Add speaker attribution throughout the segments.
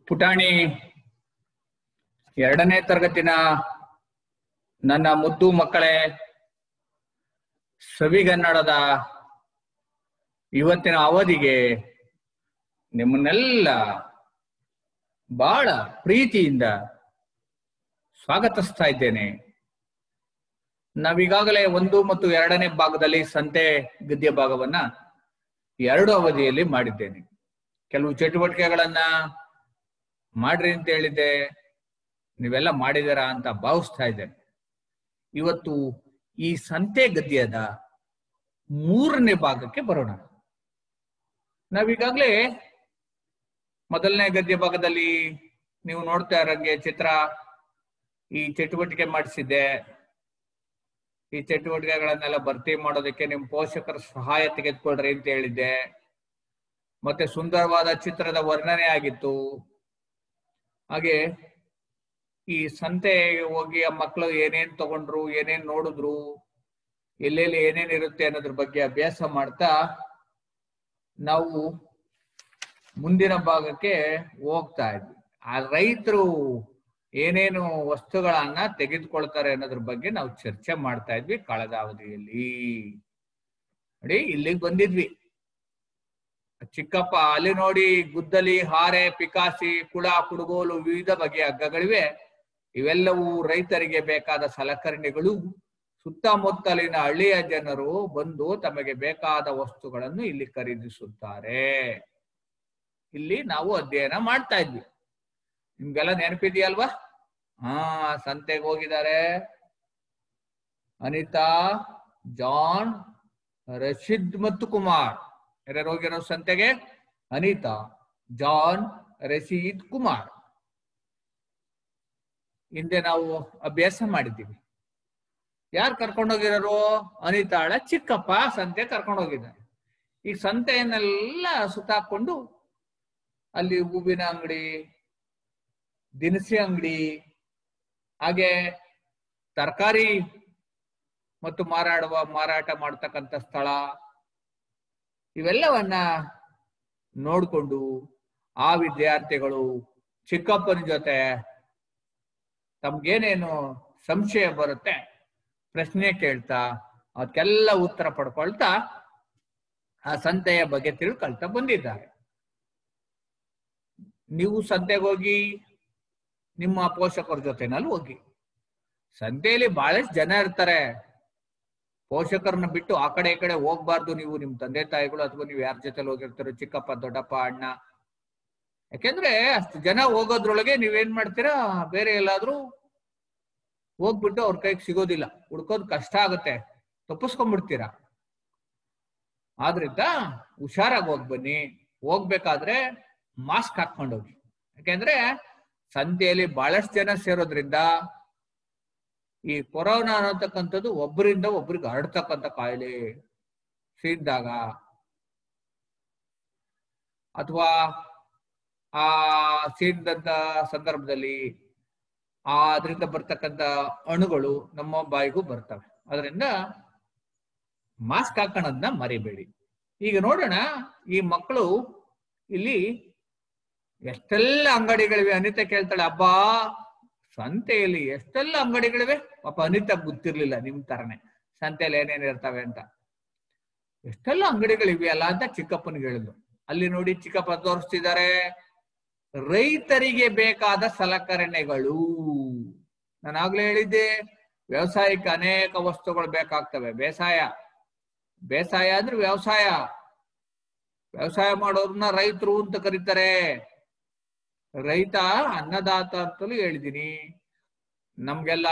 Speaker 1: ಪುಟಾಣಿ ಎರಡನೇ ತರಗತಿನ ನನ್ನ ಮುದ್ದು ಮಕ್ಕಳೇ ಸವಿಗನ್ನಡದ ಇವತ್ತಿನ ಅವಧಿಗೆ ನಿಮ್ಮನ್ನೆಲ್ಲ ಬಹಳ ಪ್ರೀತಿಯಿಂದ ಸ್ವಾಗತಿಸ್ತಾ ಇದ್ದೇನೆ ನಾವೀಗಾಗಲೇ ಒಂದು ಮತ್ತು ಎರಡನೇ ಭಾಗದಲ್ಲಿ ಸಂತೆ ಗದ್ಯ ಭಾಗವನ್ನ ಎರಡು ಅವಧಿಯಲ್ಲಿ ಮಾಡಿದ್ದೇನೆ ಕೆಲವು ಚಟುವಟಿಕೆಗಳನ್ನ ಮಾಡ್ರಿ ಅಂತ ಹೇಳಿದ್ದೆ ನೀವೆಲ್ಲ ಮಾಡಿದಾರ ಅಂತ ಭಾವಿಸ್ತಾ ಇದ್ದೇನೆ ಇವತ್ತು ಈ ಸಂತೆ ಗದ್ಯದ ಮೂರನೇ ಭಾಗಕ್ಕೆ ಬರೋಣ ನಾವೀಗಾಗ್ಲೇ ಮೊದಲನೇ ಗದ್ಯ ಭಾಗದಲ್ಲಿ ನೀವು ನೋಡ್ತಾ ಇರಂಗೆ ಚಿತ್ರ ಈ ಚಟುವಟಿಕೆ ಮಾಡಿಸಿದ್ದೆ ಈ ಚಟುವಟಿಕೆಗಳನ್ನೆಲ್ಲ ಭರ್ತಿ ಮಾಡೋದಕ್ಕೆ ನಿಮ್ ಪೋಷಕರ ಸಹಾಯ ತೆಗೆದುಕೊಳ್ರಿ ಅಂತ ಹೇಳಿದ್ದೆ ಮತ್ತೆ ಸುಂದರವಾದ ಚಿತ್ರದ ವರ್ಣನೆ ಆಗಿತ್ತು ಹಾಗೆ ಈ ಸಂತೆ ಹೋಗಿ ಆ ಮಕ್ಕಳು ಏನೇನ್ ತಗೊಂಡ್ರು ಏನೇನ್ ನೋಡಿದ್ರು ಎಲ್ಲೆಲ್ಲಿ ಏನೇನ್ ಇರುತ್ತೆ ಅನ್ನೋದ್ರ ಬಗ್ಗೆ ಅಭ್ಯಾಸ ಮಾಡ್ತಾ ನಾವು ಮುಂದಿನ ಭಾಗಕ್ಕೆ ಹೋಗ್ತಾ ಇದ್ವಿ ಆ ರೈತರು ಏನೇನು ವಸ್ತುಗಳನ್ನ ತೆಗೆದುಕೊಳ್ತಾರೆ ಅನ್ನೋದ್ರ ಬಗ್ಗೆ ನಾವು ಚರ್ಚೆ ಮಾಡ್ತಾ ಇದ್ವಿ ಕಳೆದ ಅವಧಿಯಲ್ಲಿ ನೋಡಿ ಇಲ್ಲಿಗೆ ಬಂದಿದ್ವಿ ಚಿಕ್ಕಪ್ಪ ಅಲ್ಲಿ ನೋಡಿ ಗುದ್ದಲಿ ಹಾರೆ ಪಿಕಾಸಿ ಕುಡ ಕುಡುಗೋಲು ವಿವಿಧ ಬಗೆಯ ಹಗ್ಗಗಳಿವೆ ಇವೆಲ್ಲವೂ ರೈತರಿಗೆ ಬೇಕಾದ ಸಲಕರಣೆಗಳು ಸುತ್ತಮುತ್ತಲಿನ ಹಳ್ಳಿಯ ಜನರು ಬಂದು ತಮಗೆ ಬೇಕಾದ ವಸ್ತುಗಳನ್ನು ಇಲ್ಲಿ ಖರೀದಿಸುತ್ತಾರೆ ಇಲ್ಲಿ ನಾವು ಅಧ್ಯಯನ ಮಾಡ್ತಾ ಇದ್ವಿ ನಿಮ್ಗೆಲ್ಲ ನೆನಪಿದೆಯಲ್ವಾ ಹಾ ಸಂತೆಗೆ ಹೋಗಿದ್ದಾರೆ ಅನಿತಾ ಜಾನ್ ರಶೀದ್ ಮತ್ತು ಕುಮಾರ್ ಯಾರ್ಯಾರು ಹೋಗಿರೋ ಸಂತೆಗೆ ಅನಿತಾ ಜಾನ್ ರಶೀದ್ ಕುಮಾರ್ ಹಿಂದೆ ನಾವು ಅಭ್ಯಾಸ ಮಾಡಿದ್ದೀವಿ ಯಾರು ಕರ್ಕೊಂಡೋಗಿರೋರು ಅನಿತಾಳ ಚಿಕ್ಕಪ್ಪ ಸಂತೆ ಕರ್ಕೊಂಡು ಹೋಗಿದ್ದಾರೆ ಈ ಸಂತೆಯನ್ನೆಲ್ಲ ಸುತ್ತಾಕೊಂಡು ಅಲ್ಲಿ ಹೂವಿನ ಅಂಗಡಿ ದಿನಸಿ ಅಂಗಡಿ ಹಾಗೆ ತರಕಾರಿ ಮತ್ತು ಮಾರಾಡುವ ಮಾರಾಟ ಮಾಡ್ತಕ್ಕಂಥ ಸ್ಥಳ ಇವೆಲ್ಲವನ್ನ ನೋಡ್ಕೊಂಡು ಆ ವಿದ್ಯಾರ್ಥಿಗಳು ಚಿಕ್ಕಪ್ಪನ ಜೊತೆ ತಮ್ಗೇನೇನು ಸಂಶಯ ಬರುತ್ತೆ ಪ್ರಶ್ನೆ ಕೇಳ್ತಾ ಅದಕ್ಕೆಲ್ಲ ಉತ್ತರ ಪಡ್ಕೊಳ್ತಾ ಆ ಸಂತೆಯ ಬಗ್ಗೆ ತಿಳ್ಕೊಳ್ತಾ ಬಂದಿದ್ದಾರೆ ನೀವು ಸಂತೆಗೆ ಹೋಗಿ ನಿಮ್ಮ ಪೋಷಕರ ಜೊತೆನಲ್ಲಿ ಹೋಗಿ ಸಂತೆಯಲ್ಲಿ ಬಹಳಷ್ಟು ಜನ ಇರ್ತಾರೆ ಪೋಷಕರನ್ನ ಬಿಟ್ಟು ಆ ಕಡೆ ಈ ಕಡೆ ಹೋಗ್ಬಾರ್ದು ನೀವು ನಿಮ್ ತಂದೆ ತಾಯಿಗಳು ಅಥವಾ ನೀವು ಯಾರ ಜೊತೆಲಿ ಹೋಗಿರ್ತಾರೋ ಚಿಕ್ಕಪ್ಪ ದೊಡ್ಡಪ್ಪ ಅಣ್ಣ ಯಾಕೆಂದ್ರೆ ಅಷ್ಟು ಜನ ಹೋಗೋದ್ರೊಳಗೆ ನೀವೇನ್ ಮಾಡ್ತೀರಾ ಬೇರೆ ಎಲ್ಲಾದ್ರೂ ಹೋಗ್ಬಿಟ್ಟು ಅವ್ರ ಕೈಗೆ ಸಿಗೋದಿಲ್ಲ ಹುಡ್ಕೋದ್ ಕಷ್ಟ ಆಗುತ್ತೆ ತಪ್ಪಿಸ್ಕೊಂಡ್ಬಿಡ್ತೀರಾ ಆದ್ರಿಂದ ಹುಷಾರಾಗಿ ಹೋಗ್ ಬನ್ನಿ ಹೋಗ್ಬೇಕಾದ್ರೆ ಮಾಸ್ಕ್ ಹಾಕೊಂಡೋಗಿ ಯಾಕೆಂದ್ರೆ ಸಂತೆಯಲ್ಲಿ ಬಹಳಷ್ಟು ಜನ ಸೇರೋದ್ರಿಂದ ಈ ಕೊರೋನಾ ಅನ್ನತಕ್ಕಂಥದ್ದು ಒಬ್ಬರಿಂದ ಒಬ್ರಿಗೆ ಹರಡ್ತಕ್ಕಂಥ ಕಾಯಿಲೆ ಸೀದ್ದಾಗ ಅಥವಾ ಆ ಸೀದಂತ ಸಂದರ್ಭದಲ್ಲಿ ಆ ಅದರಿಂದ ಬರ್ತಕ್ಕಂಥ ಅಣುಗಳು ನಮ್ಮ ಬಾಯಿಗೂ ಬರ್ತವೆ ಅದರಿಂದ ಮಾಸ್ಕ್ ಹಾಕೋಣದನ್ನ ಮರಿಬೇಡಿ ಈಗ ನೋಡೋಣ ಈ ಮಕ್ಕಳು ಇಲ್ಲಿ ಎಷ್ಟೆಲ್ಲ ಅಂಗಡಿಗಳಿವೆ ಅನಿತಾ ಕೇಳ್ತಾಳೆ ಅಬ್ಬಾ ಸಂತೆಯಲ್ಲಿ ಎಷ್ಟೆಲ್ಲ ಅಂಗಡಿಗಳಿವೆ ಪಾಪ ಅನಿತಾ ಗೊತ್ತಿರ್ಲಿಲ್ಲ ನಿಮ್ ತರನೇ ಸಂತೆಯಲ್ಲಿ ಏನೇನ್ ಇರ್ತವೆ ಅಂತ ಎಷ್ಟೆಲ್ಲ ಅಂಗಡಿಗಳಿವೆಯಲ್ಲ ಅಂತ ಚಿಕ್ಕಪ್ಪನಿಗೆ ಹೇಳಿದ್ರು ಅಲ್ಲಿ ನೋಡಿ ಚಿಕ್ಕಪ್ಪ ತೋರಿಸ್ತಿದ್ದಾರೆ ರೈತರಿಗೆ ಬೇಕಾದ ಸಲಕರಣೆಗಳು ನಾನು ಆಗ್ಲೇ ಹೇಳಿದ್ದೆ ವ್ಯವಸಾಯಕ್ಕೆ ಅನೇಕ ವಸ್ತುಗಳು ಬೇಕಾಗ್ತವೆ ಬೇಸಾಯ ಬೇಸಾಯ ಅಂದ್ರೆ ವ್ಯವಸಾಯ ವ್ಯವಸಾಯ ಮಾಡೋರನ್ನ ರೈತರು ಅಂತ ಕರೀತಾರೆ ರೈತ ಅನ್ನದಾತ ಅಂತಲೂ ಹೇಳಿದೀನಿ ನಮ್ಗೆಲ್ಲ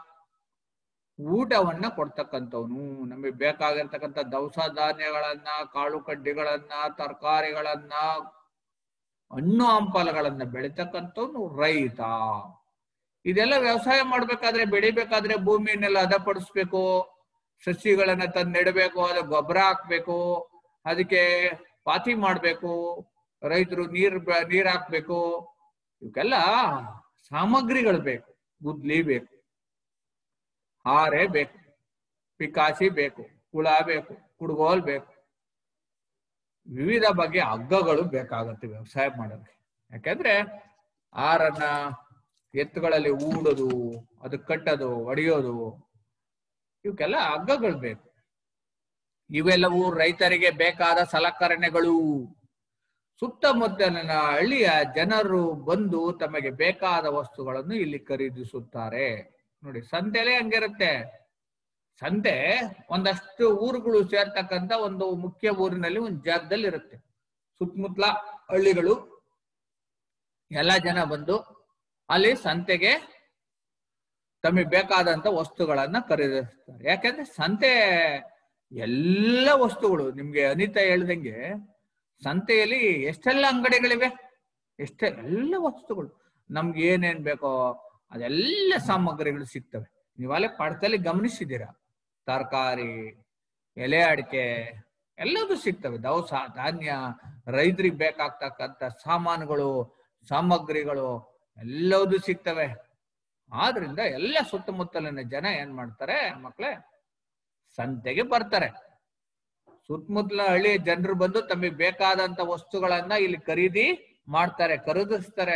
Speaker 1: ಊಟವನ್ನ ಕೊಡ್ತಕ್ಕಂಥವ್ನು ನಮಗೆ ಬೇಕಾಗಿರ್ತಕ್ಕಂಥ ದವಸ ಧಾನ್ಯಗಳನ್ನ ಕಾಳು ಕಡ್ಡಿಗಳನ್ನ ತರಕಾರಿಗಳನ್ನ ಹಣ್ಣು ಹಂಪಲುಗಳನ್ನ ಬೆಳಿತಕ್ಕಂಥವ್ನು ರೈತ ಇದೆಲ್ಲ ವ್ಯವಸಾಯ ಮಾಡ್ಬೇಕಾದ್ರೆ ಬೆಳಿಬೇಕಾದ್ರೆ ಭೂಮಿಯನ್ನೆಲ್ಲ ಹದಪಡಿಸ್ಬೇಕು ಸಸಿಗಳನ್ನ ತಂದು ನೆಡಬೇಕು ಅದಕ್ಕೆ ಗೊಬ್ಬರ ಹಾಕ್ಬೇಕು ಅದಕ್ಕೆ ಪಾತಿ ಮಾಡ್ಬೇಕು ರೈತರು ನೀರ್ ನೀರ್ ಹಾಕ್ಬೇಕು ಇವಕ್ಕೆಲ್ಲ ಸಾಮಗ್ರಿಗಳು ಬೇಕು ಗುದ್ಲಿ ಬೇಕು ಹಾರೆ ಬೇಕು ಪಿಕಾಸಿ ಬೇಕು ಕುಳ ಬೇಕು ಕುಡ್ಗೋಲ್ ಬೇಕು ವಿವಿಧ ಬಗೆಯ ಹಗ್ಗಗಳು ಬೇಕಾಗುತ್ತೆ ವ್ಯವಸಾಯ ಮಾಡೋಕೆ ಯಾಕಂದ್ರೆ ಆರನ್ನ ಎತ್ತುಗಳಲ್ಲಿ ಹೂಡೋದು ಅದು ಕಟ್ಟೋದು ಹೊಡೆಯೋದು ಇವಕ್ಕೆಲ್ಲ ಹಗ್ಗಗಳು ಬೇಕು ಇವೆಲ್ಲವೂ ರೈತರಿಗೆ ಬೇಕಾದ ಸಲಕರಣೆಗಳು ಸುತ್ತಮುತ್ತಲಿನ ಹಳ್ಳಿಯ ಜನರು ಬಂದು ತಮಗೆ ಬೇಕಾದ ವಸ್ತುಗಳನ್ನು ಇಲ್ಲಿ ಖರೀದಿಸುತ್ತಾರೆ ನೋಡಿ ಸಂತೆಲೇ ಹಂಗಿರುತ್ತೆ ಸಂತೆ ಒಂದಷ್ಟು ಊರುಗಳು ಸೇರ್ತಕ್ಕಂತ ಒಂದು ಮುಖ್ಯ ಊರಿನಲ್ಲಿ ಒಂದು ಜಾಗದಲ್ಲಿ ಇರುತ್ತೆ ಸುತ್ತಮುತ್ತಲ ಹಳ್ಳಿಗಳು ಎಲ್ಲ ಜನ ಬಂದು ಅಲ್ಲಿ ಸಂತೆಗೆ ತಮಗೆ ಬೇಕಾದಂತ ವಸ್ತುಗಳನ್ನ ಖರೀದಿಸ್ತಾರೆ ಯಾಕಂದ್ರೆ ಸಂತೆ ಎಲ್ಲ ವಸ್ತುಗಳು ನಿಮ್ಗೆ ಅನಿತಾ ಹೇಳ್ದಂಗೆ ಸಂತೆಯಲ್ಲಿ ಎಷ್ಟೆಲ್ಲ ಅಂಗಡಿಗಳಿವೆ ಎಷ್ಟೆ ಎಲ್ಲ ವಸ್ತುಗಳು ನಮ್ಗೆ ಏನೇನ್ ಬೇಕೋ ಅದೆಲ್ಲ ಸಾಮಗ್ರಿಗಳು ಸಿಗ್ತವೆ ನೀವಲ್ಲೇ ಪಡತಲ್ಲಿ ಗಮನಿಸಿದ್ದೀರಾ ತರಕಾರಿ ಎಲೆ ಅಡಿಕೆ ಎಲ್ಲದೂ ಸಿಗ್ತವೆ ದವಸ ಧಾನ್ಯ ರೈತರಿಗೆ ಬೇಕಾಗ್ತಕ್ಕಂಥ ಸಾಮಾನುಗಳು ಸಾಮಗ್ರಿಗಳು ಎಲ್ಲದೂ ಸಿಗ್ತವೆ ಆದ್ರಿಂದ ಎಲ್ಲ ಸುತ್ತಮುತ್ತಲಿನ ಜನ ಏನ್ ಮಾಡ್ತಾರೆ ಮಕ್ಳೇ ಸಂತೆಗೆ ಬರ್ತಾರೆ ಸುತ್ತಮುತ್ತಲ ಹಳ್ಳಿಯ ಜನರು ಬಂದು ತಮಗೆ ಬೇಕಾದಂತ ವಸ್ತುಗಳನ್ನ ಇಲ್ಲಿ ಖರೀದಿ ಮಾಡ್ತಾರೆ ಖರೀದಿಸ್ತಾರೆ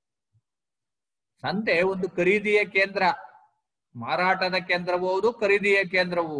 Speaker 1: ಸಂತೆ ಒಂದು ಖರೀದಿಯ ಕೇಂದ್ರ ಮಾರಾಟದ ಕೇಂದ್ರವೂ ಹೌದು ಖರೀದಿಯ ಕೇಂದ್ರವೂ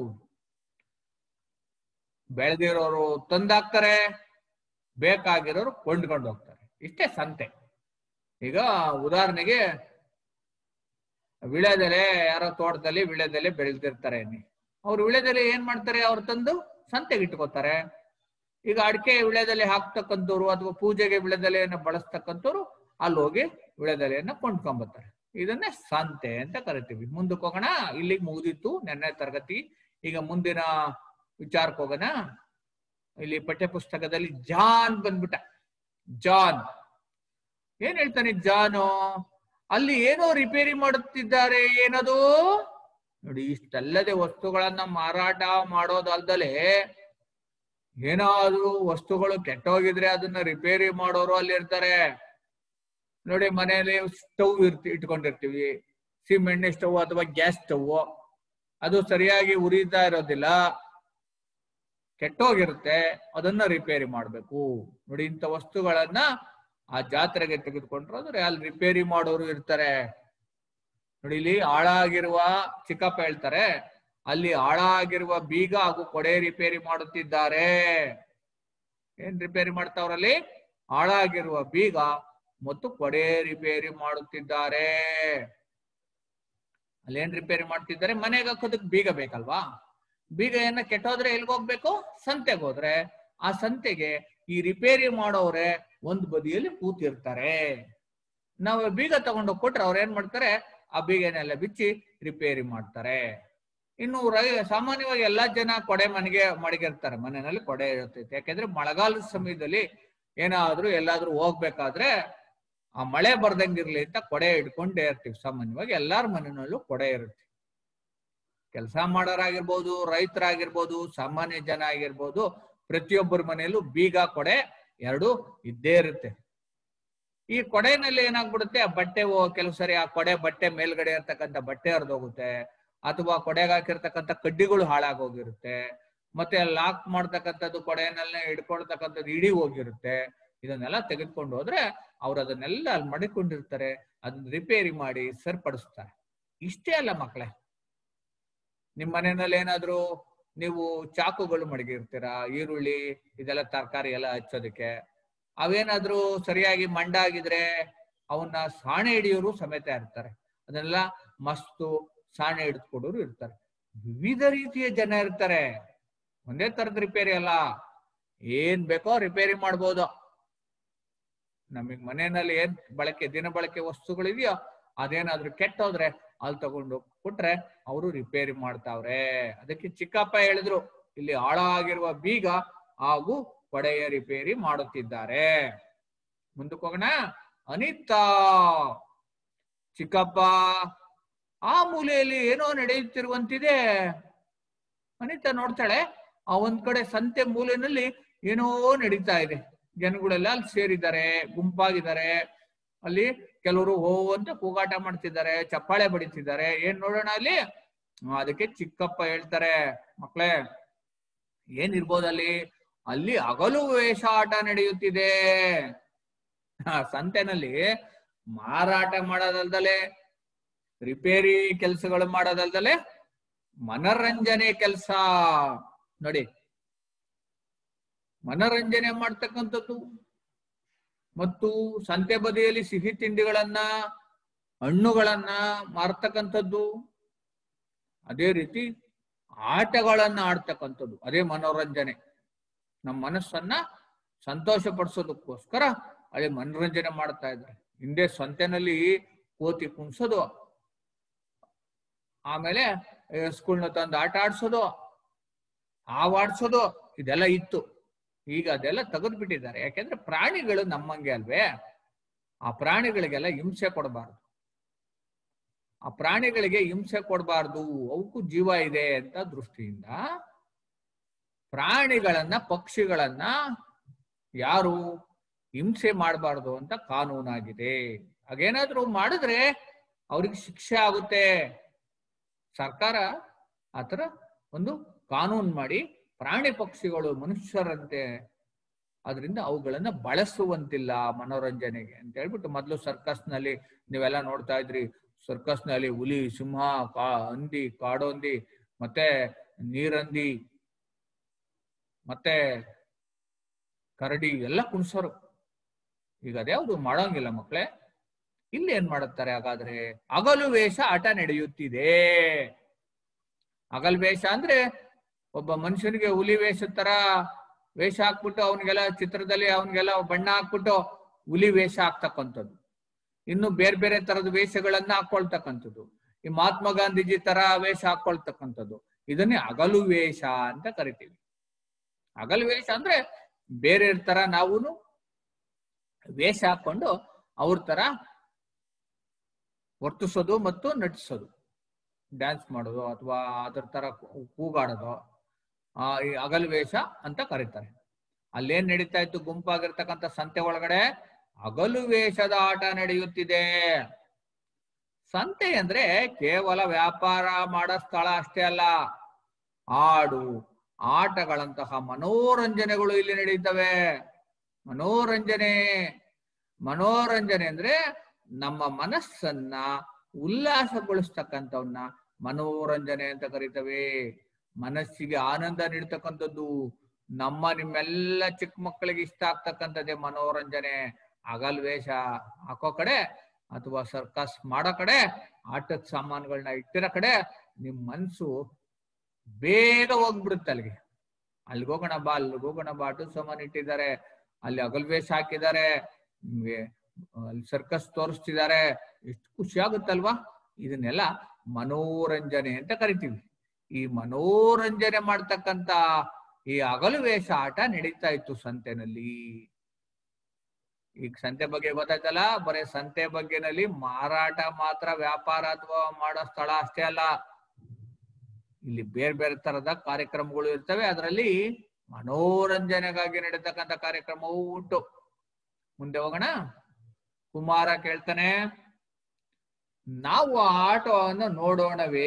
Speaker 1: ಬೆಳೆದಿರೋರು ತಂದಾಕ್ತಾರೆ ಬೇಕಾಗಿರೋರು ಕೊಂಡ್ಕೊಂಡು ಹೋಗ್ತಾರೆ ಇಷ್ಟೇ ಸಂತೆ ಈಗ ಉದಾಹರಣೆಗೆ ವಿಳೆದೆಲೆ ಯಾರೋ ತೋಟದಲ್ಲಿ ವಿಳೆದೆಲೆ ಬೆಳೆದಿರ್ತಾರೆ ಅವ್ರು ವಿಳೆದೆಲೆ ಏನ್ ಮಾಡ್ತಾರೆ ಅವ್ರು ತಂದು ಸಂತೆಗೆ ಇಟ್ಕೋತಾರೆ ಈಗ ಅಡಿಕೆ ವಿಳೆದೆಲೆ ಹಾಕ್ತಕ್ಕಂಥವ್ರು ಅಥವಾ ಪೂಜೆಗೆ ವಿಳೆದೆಲೆಯನ್ನು ಬಳಸ್ತಕ್ಕಂಥವ್ರು ಅಲ್ಲಿ ಹೋಗಿ ವಿಳೆದೆಲೆಯನ್ನ ಕೊಂಡ್ಕೊಂಬರ್ತಾರೆ ಇದನ್ನೇ ಸಂತೆ ಅಂತ ಕರಿತೀವಿ ಮುಂದಕ್ಕೆ ಹೋಗೋಣ ಇಲ್ಲಿಗೆ ಮುಗಿದಿತ್ತು ನೆನ್ನೆ ತರಗತಿ ಈಗ ಮುಂದಿನ ವಿಚಾರಕ್ಕೆ ಹೋಗೋಣ ಇಲ್ಲಿ ಪಠ್ಯ ಪುಸ್ತಕದಲ್ಲಿ ಜಾನ್ ಬಂದ್ಬಿಟ್ಟ ಜಾನ್ ಏನ್ ಹೇಳ್ತಾನೆ ಜಾನು ಅಲ್ಲಿ ಏನೋ ರಿಪೇರಿ ಮಾಡುತ್ತಿದ್ದಾರೆ ಏನದು ನೋಡಿ ಇಷ್ಟಲ್ಲದೆ ವಸ್ತುಗಳನ್ನ ಮಾರಾಟ ಮಾಡೋದಲ್ದಲೆ ಏನಾದ್ರೂ ವಸ್ತುಗಳು ಕೆಟ್ಟೋಗಿದ್ರೆ ಅದನ್ನ ರಿಪೇರಿ ಮಾಡೋರು ಅಲ್ಲಿ ಇರ್ತಾರೆ ನೋಡಿ ಮನೆಯಲ್ಲಿ ಸ್ಟವ್ ಇರ್ತಿ ಇಟ್ಕೊಂಡಿರ್ತೀವಿ ಸಿಮೆಂಟ್ ಸ್ಟವ್ ಅಥವಾ ಗ್ಯಾಸ್ ಸ್ಟವ್ ಅದು ಸರಿಯಾಗಿ ಉರಿತಾ ಇರೋದಿಲ್ಲ ಕೆಟ್ಟೋಗಿರುತ್ತೆ ಅದನ್ನ ರಿಪೇರಿ ಮಾಡ್ಬೇಕು ನೋಡಿ ಇಂಥ ವಸ್ತುಗಳನ್ನ ಆ ಜಾತ್ರೆಗೆ ತೆಗೆದುಕೊಂಡ್ರೆ ಅಲ್ಲಿ ರಿಪೇರಿ ಮಾಡೋರು ಇರ್ತಾರೆ ನೋಡಿ ಇಲ್ಲಿ ಹಾಳಾಗಿರುವ ಚಿಕ್ಕಪ್ಪ ಹೇಳ್ತಾರೆ ಅಲ್ಲಿ ಹಾಳಾಗಿರುವ ಬೀಗ ಹಾಗೂ ಕೊಡೆ ರಿಪೇರಿ ಮಾಡುತ್ತಿದ್ದಾರೆ ಏನ್ ರಿಪೇರಿ ಮಾಡ್ತಾವ್ರಲ್ಲಿ ಹಾಳಾಗಿರುವ ಬೀಗ ಮತ್ತು ಕೊಡೆ ರಿಪೇರಿ ಮಾಡುತ್ತಿದ್ದಾರೆ ಅಲ್ಲಿ ಏನ್ ರಿಪೇರಿ ಮಾಡ್ತಿದ್ದಾರೆ ಮನೆಗೆ ಹಾಕೋದಕ್ಕೆ ಬೀಗ ಬೇಕಲ್ವಾ ಬೀಗ ಏನ ಕೆಟ್ಟೋದ್ರೆ ಎಲ್ಗ್ ಹೋಗ್ಬೇಕು ಸಂತೆಗೆ ಹೋದ್ರೆ ಆ ಸಂತೆಗೆ ಈ ರಿಪೇರಿ ಮಾಡೋರೆ ಒಂದ್ ಬದಿಯಲ್ಲಿ ಕೂತಿರ್ತಾರೆ ನಾವು ಬೀಗ ತಗೊಂಡೋಗಿ ಕೊಟ್ರೆ ಅವ್ರು ಏನ್ ಮಾಡ್ತಾರೆ ಆ ಬೀಗನೆಲ್ಲ ಬಿಚ್ಚಿ ರಿಪೇರಿ ಮಾಡ್ತಾರೆ ಇನ್ನು ರೈ ಸಾಮಾನ್ಯವಾಗಿ ಎಲ್ಲಾ ಜನ ಕೊಡೆ ಮನೆಗೆ ಮಡಗಿರ್ತಾರೆ ಮನೆಯಲ್ಲಿ ಕೊಡೆ ಇರ್ತೈತೆ ಯಾಕೆಂದ್ರೆ ಮಳೆಗಾಲದ ಸಮಯದಲ್ಲಿ ಏನಾದ್ರೂ ಎಲ್ಲಾದ್ರೂ ಹೋಗ್ಬೇಕಾದ್ರೆ ಆ ಮಳೆ ಬರ್ದಂಗಿರ್ಲಿ ಅಂತ ಕೊಡೆ ಹಿಡ್ಕೊಂಡೇ ಇರ್ತೀವಿ ಸಾಮಾನ್ಯವಾಗಿ ಎಲ್ಲಾರ ಮನೆಯಲ್ಲೂ ಕೊಡೆ ಇರುತ್ತೆ ಕೆಲಸ ಮಾಡೋರಾಗಿರ್ಬೋದು ರೈತರಾಗಿರ್ಬೋದು ಸಾಮಾನ್ಯ ಜನ ಆಗಿರ್ಬೋದು ಪ್ರತಿಯೊಬ್ಬರ ಮನೆಯಲ್ಲೂ ಬೀಗ ಕೊಡೆ ಎರಡು ಇದ್ದೇ ಇರುತ್ತೆ ಈ ಕೊಡೆನಲ್ಲಿ ಏನಾಗ್ಬಿಡುತ್ತೆ ಆ ಬಟ್ಟೆ ಕೆಲವು ಸರಿ ಆ ಕೊಡೆ ಬಟ್ಟೆ ಮೇಲ್ಗಡೆ ಇರ್ತಕ್ಕಂಥ ಬಟ್ಟೆ ಹರಿದೋಗುತ್ತೆ ಅಥವಾ ಕೊಡೆಗೆ ಹಾಕಿರ್ತಕ್ಕಂಥ ಕಡ್ಡಿಗಳು ಹಾಳಾಗೋಗಿರುತ್ತೆ ಮತ್ತೆ ಲಾಕ್ ಮಾಡ್ತಕ್ಕಂಥದ್ದು ಕೊಡೆಯನ್ನೆಲ್ಲ ಹಿಡ್ಕೊಳ್ತಕ್ಕಂಥದ್ದು ಇಡೀ ಹೋಗಿರುತ್ತೆ ಇದನ್ನೆಲ್ಲ ತೆಗೆದುಕೊಂಡು ಹೋದ್ರೆ ಅವ್ರು ಅದನ್ನೆಲ್ಲ ಅಲ್ಲಿ ಮಡಿಕೊಂಡಿರ್ತಾರೆ ಅದನ್ನ ರಿಪೇರಿ ಮಾಡಿ ಸರಿಪಡಿಸ್ತಾರೆ ಇಷ್ಟೇ ಅಲ್ಲ ಮಕ್ಕಳೇ ನಿಮ್ ಮನೆಯಲ್ಲಿ ಏನಾದ್ರು ನೀವು ಚಾಕುಗಳು ಮಡಗಿರ್ತೀರಾ ಈರುಳ್ಳಿ ಇದೆಲ್ಲ ತರಕಾರಿ ಎಲ್ಲ ಹಚ್ಚೋದಕ್ಕೆ ಅವೇನಾದ್ರೂ ಸರಿಯಾಗಿ ಮಂಡಾಗಿದ್ರೆ ಅವನ್ನ ಸಾಣೆ ಹಿಡಿಯೋರು ಸಮೇತ ಇರ್ತಾರೆ ಅದನ್ನೆಲ್ಲ ಮಸ್ತು ಸಾಣೆ ಹಿಡಿದುಕೊಡೋರು ಇರ್ತಾರೆ ವಿವಿಧ ರೀತಿಯ ಜನ ಇರ್ತಾರೆ ಒಂದೇ ತರದ ರಿಪೇರಿ ಅಲ್ಲ ಏನ್ ಬೇಕೋ ರಿಪೇರಿ ಮಾಡ್ಬೋದು ನಮಗ್ ಮನೆಯಲ್ಲಿ ಏನ್ ಬಳಕೆ ದಿನ ಬಳಕೆ ವಸ್ತುಗಳಿದೆಯೋ ಅದೇನಾದ್ರೂ ಕೆಟ್ಟೋದ್ರೆ ಅಲ್ಲಿ ತಗೊಂಡು ಕೊಟ್ರೆ ಅವರು ರಿಪೇರಿ ಮಾಡ್ತಾವ್ರೆ ಅದಕ್ಕೆ ಚಿಕ್ಕಪ್ಪ ಹೇಳಿದ್ರು ಇಲ್ಲಿ ಹಾಳಾಗಿರುವ ಬೀಗ ಹಾಗೂ ಕೊಡೆಯ ರಿಪೇರಿ ಮಾಡುತ್ತಿದ್ದಾರೆ ಮುಂದಕ್ಕೆ ಹೋಗೋಣ ಅನಿತಾ ಚಿಕ್ಕಪ್ಪ ಆ ಮೂಲೆಯಲ್ಲಿ ಏನೋ ನಡೆಯುತ್ತಿರುವಂತಿದೆ ಅನಿತಾ ನೋಡ್ತಾಳೆ ಆ ಒಂದ್ ಕಡೆ ಸಂತೆ ಮೂಲೆಯಲ್ಲಿ ಏನೋ ನಡೀತಾ ಇದೆ ಜನಗಳೆಲ್ಲ ಅಲ್ಲಿ ಸೇರಿದ್ದಾರೆ ಗುಂಪಾಗಿದ್ದಾರೆ ಅಲ್ಲಿ ಕೆಲವರು ಹೋ ಅಂತ ಕೂಗಾಟ ಮಾಡ್ತಿದ್ದಾರೆ ಚಪ್ಪಾಳೆ ಬಡಿತಿದ್ದಾರೆ ಏನ್ ನೋಡೋಣ ಅಲ್ಲಿ ಅದಕ್ಕೆ ಚಿಕ್ಕಪ್ಪ ಹೇಳ್ತಾರೆ ಮಕ್ಳೇ ಏನಿರ್ಬೋದು ಅಲ್ಲಿ ಅಲ್ಲಿ ಹಗಲು ವೇಷಾಟ ನಡೆಯುತ್ತಿದೆ ಆ ಸಂತೆನಲ್ಲಿ ಮಾರಾಟ ಮಾಡೋದಲ್ದಲೆ ರಿಪೇರಿ ಕೆಲಸಗಳು ಮಾಡೋದಲ್ದಲೆ ಮನರಂಜನೆ ಕೆಲಸ ನೋಡಿ ಮನರಂಜನೆ ಮಾಡ್ತಕ್ಕಂಥದ್ದು ಮತ್ತು ಸಂತೆ ಬದಿಯಲ್ಲಿ ಸಿಹಿ ತಿಂಡಿಗಳನ್ನ ಹಣ್ಣುಗಳನ್ನ ಮಾರ್ತಕ್ಕಂಥದ್ದು ಅದೇ ರೀತಿ ಆಟಗಳನ್ನ ಆಡ್ತಕ್ಕಂಥದ್ದು ಅದೇ ಮನೋರಂಜನೆ ನಮ್ಮ ಮನಸ್ಸನ್ನ ಸಂತೋಷ ಪಡಿಸೋದಕ್ಕೋಸ್ಕರ ಅದೇ ಮನೋರಂಜನೆ ಮಾಡ್ತಾ ಇದ್ದಾರೆ ಹಿಂದೆ ಸಂತೆನಲ್ಲಿ ಕೋತಿ ಕುಣ್ಸೋದು ಆಮೇಲೆ ಸ್ಕೂಲ್ನ ತಂದು ಆಟ ಆಡ್ಸೋದು ಆವಾಡ್ಸೋದು ಇದೆಲ್ಲ ಇತ್ತು ಈಗ ಅದೆಲ್ಲ ತೆಗೆದು ಬಿಟ್ಟಿದ್ದಾರೆ ಯಾಕೆಂದ್ರೆ ಪ್ರಾಣಿಗಳು ನಮ್ಮಂಗೆ ಅಲ್ವೇ ಆ ಪ್ರಾಣಿಗಳಿಗೆಲ್ಲ ಹಿಂಸೆ ಕೊಡಬಾರ್ದು ಆ ಪ್ರಾಣಿಗಳಿಗೆ ಹಿಂಸೆ ಕೊಡಬಾರ್ದು ಅವಕ್ಕೂ ಜೀವ ಇದೆ ಅಂತ ದೃಷ್ಟಿಯಿಂದ ಪ್ರಾಣಿಗಳನ್ನ ಪಕ್ಷಿಗಳನ್ನ ಯಾರು ಹಿಂಸೆ ಮಾಡಬಾರ್ದು ಅಂತ ಕಾನೂನಾಗಿದೆ ಹಾಗೇನಾದ್ರೂ ಮಾಡಿದ್ರೆ ಅವ್ರಿಗೆ ಶಿಕ್ಷೆ ಆಗುತ್ತೆ ಸರ್ಕಾರ ಆತರ ಒಂದು ಕಾನೂನು ಮಾಡಿ ಪ್ರಾಣಿ ಪಕ್ಷಿಗಳು ಮನುಷ್ಯರಂತೆ ಅದರಿಂದ ಅವುಗಳನ್ನ ಬಳಸುವಂತಿಲ್ಲ ಮನೋರಂಜನೆಗೆ ಅಂತ ಹೇಳ್ಬಿಟ್ಟು ಮೊದಲು ಸರ್ಕಸ್ನಲ್ಲಿ ನೀವೆಲ್ಲ ನೋಡ್ತಾ ಇದ್ರಿ ಸರ್ಕಸ್ನಲ್ಲಿ ಹುಲಿ ಸಿಂಹ ಕಾ ಹಂದಿ ಕಾಡೋಂದಿ ಮತ್ತೆ ನೀರಂದಿ ಮತ್ತೆ ಕರಡಿ ಎಲ್ಲ ಕುಣಿಸೋರು ಈಗ ಅದ್ಯಾವುದು ಮಾಡೋಂಗಿಲ್ಲ ಮಕ್ಕಳೇ ಇಲ್ಲಿ ಏನ್ ಮಾಡುತ್ತಾರೆ ಹಾಗಾದ್ರೆ ಹಗಲು ವೇಷ ಆಟ ನಡೆಯುತ್ತಿದೆ ಹಗಲ್ ವೇಷ ಅಂದ್ರೆ ಒಬ್ಬ ಮನುಷ್ಯನಿಗೆ ಹುಲಿ ವೇಷದ ತರ ವೇಷ ಹಾಕ್ಬಿಟ್ಟು ಅವನಿಗೆಲ್ಲ ಚಿತ್ರದಲ್ಲಿ ಅವನಿಗೆಲ್ಲ ಬಣ್ಣ ಹಾಕ್ಬಿಟ್ಟು ಹುಲಿ ವೇಷ ಹಾಕ್ತಕ್ಕಂಥದ್ದು ಇನ್ನು ಬೇರೆ ಬೇರೆ ತರದ ವೇಷಗಳನ್ನ ಹಾಕೊಳ್ತಕ್ಕಂಥದ್ದು ಈ ಮಹಾತ್ಮ ಗಾಂಧೀಜಿ ತರ ವೇಷ ಹಾಕೊಳ್ತಕ್ಕಂಥದ್ದು ಇದನ್ನೇ ಹಗಲು ವೇಷ ಅಂತ ಕರಿತೀವಿ ಹಗಲು ವೇಷ ಅಂದ್ರೆ ಬೇರೆ ತರ ನಾವು ವೇಷ ಹಾಕೊಂಡು ಅವ್ರ ತರ ವರ್ತಿಸೋದು ಮತ್ತು ನಟಿಸೋದು ಡ್ಯಾನ್ಸ್ ಮಾಡೋದು ಅಥವಾ ಅದ್ರ ತರ ಕೂ- ಕೂಗಾಡೋದು ಆ ಈ ಹಗಲು ವೇಷ ಅಂತ ಕರೀತಾರೆ ಅಲ್ಲೇನ್ ನಡೀತಾ ಇತ್ತು ಗುಂಪಾಗಿರ್ತಕ್ಕಂಥ ಸಂತೆ ಒಳಗಡೆ ಹಗಲು ವೇಷದ ಆಟ ನಡೆಯುತ್ತಿದೆ ಸಂತೆ ಅಂದ್ರೆ ಕೇವಲ ವ್ಯಾಪಾರ ಮಾಡೋ ಸ್ಥಳ ಅಷ್ಟೇ ಅಲ್ಲ ಹಾಡು ಆಟಗಳಂತಹ ಮನೋರಂಜನೆಗಳು ಇಲ್ಲಿ ನಡೀತವೆ ಮನೋರಂಜನೆ ಮನೋರಂಜನೆ ಅಂದ್ರೆ ನಮ್ಮ ಮನಸ್ಸನ್ನ ಉಲ್ಲಾಸಗೊಳಿಸ್ತಕ್ಕಂಥವನ್ನ ಮನೋರಂಜನೆ ಅಂತ ಕರಿತವೆ ಮನಸ್ಸಿಗೆ ಆನಂದ ನೀಡ್ತಕ್ಕಂಥದ್ದು ನಮ್ಮ ನಿಮ್ಮೆಲ್ಲ ಚಿಕ್ಕ ಮಕ್ಕಳಿಗೆ ಇಷ್ಟ ಆಗ್ತಕ್ಕಂಥದ್ದೇ ಮನೋರಂಜನೆ ಹಗಲ್ ವೇಷ ಹಾಕೋ ಕಡೆ ಅಥವಾ ಸರ್ಕಸ್ ಮಾಡೋ ಕಡೆ ಆಟದ ಸಾಮಾನುಗಳನ್ನ ಇಟ್ಟಿರೋ ಕಡೆ ನಿಮ್ ಮನ್ಸು ಬೇಗ ಹೋಗ್ಬಿಡುತ್ತೆ ಅಲ್ಲಿಗೆ ಅಲ್ಲಿಗೆ ಹೋಗೋಣ ಬಾ ಅಲ್ಲಿಗೆ ಹೋಗೋಣ ಬಾ ಆಟದ ಸಾಮಾನು ಇಟ್ಟಿದ್ದಾರೆ ಅಲ್ಲಿ ಹಗಲ್ ವೇಷ ಹಾಕಿದ್ದಾರೆ ನಿಮ್ಗೆ ಅಲ್ಲಿ ಸರ್ಕಸ್ ತೋರಿಸ್ತಿದ್ದಾರೆ ಎಷ್ಟು ಖುಷಿ ಆಗುತ್ತಲ್ವಾ ಇದನ್ನೆಲ್ಲ ಮನೋರಂಜನೆ ಅಂತ ಕರಿತೀವಿ ಈ ಮನೋರಂಜನೆ ಮಾಡ್ತಕ್ಕಂತ ಈ ಹಗಲು ವೇಷ ಆಟ ನಡೀತಾ ಇತ್ತು ಸಂತೆನಲ್ಲಿ ಈಗ ಸಂತೆ ಬಗ್ಗೆ ಗೊತ್ತಾಯ್ತಲ್ಲ ಬರೀ ಸಂತೆ ಬಗ್ಗೆನಲ್ಲಿ ಮಾರಾಟ ಮಾತ್ರ ವ್ಯಾಪಾರ ಅಥವಾ ಮಾಡೋ ಸ್ಥಳ ಅಷ್ಟೇ ಅಲ್ಲ ಇಲ್ಲಿ ಬೇರೆ ಬೇರೆ ತರದ ಕಾರ್ಯಕ್ರಮಗಳು ಇರ್ತವೆ ಅದರಲ್ಲಿ ಮನೋರಂಜನೆಗಾಗಿ ನಡೀತಕ್ಕಂಥ ಕಾರ್ಯಕ್ರಮವೂ ಉಂಟು ಮುಂದೆ ಹೋಗೋಣ ಕುಮಾರ ಕೇಳ್ತಾನೆ ನಾವು ಆ ಆಟವನ್ನು ನೋಡೋಣವೇ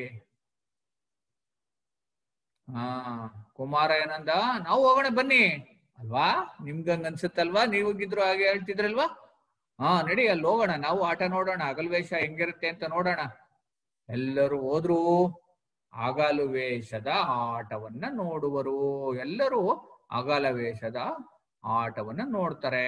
Speaker 1: ಹಾ ಕುಮಾರ ಏನಂದ ನಾವು ಹೋಗೋಣ ಬನ್ನಿ ಅಲ್ವಾ ನಿಮ್ಗಂಗ ಅನ್ಸುತ್ತಲ್ವಾ ನೀವಾಗಿದ್ರು ಹಾಗೆ ಹೇಳ್ತಿದ್ರಲ್ವಾ ಹಾ ನಡಿ ಅಲ್ಲಿ ಹೋಗೋಣ ನಾವು ಆಟ ನೋಡೋಣ ಹಗಲು ವೇಷ ಹೆಂಗಿರುತ್ತೆ ಅಂತ ನೋಡೋಣ ಎಲ್ಲರೂ ಹೋದ್ರು ಹಗಲು ವೇಷದ ಆಟವನ್ನ ನೋಡುವರು ಎಲ್ಲರೂ ಹಗಲ ವೇಷದ ಆಟವನ್ನ ನೋಡ್ತಾರೆ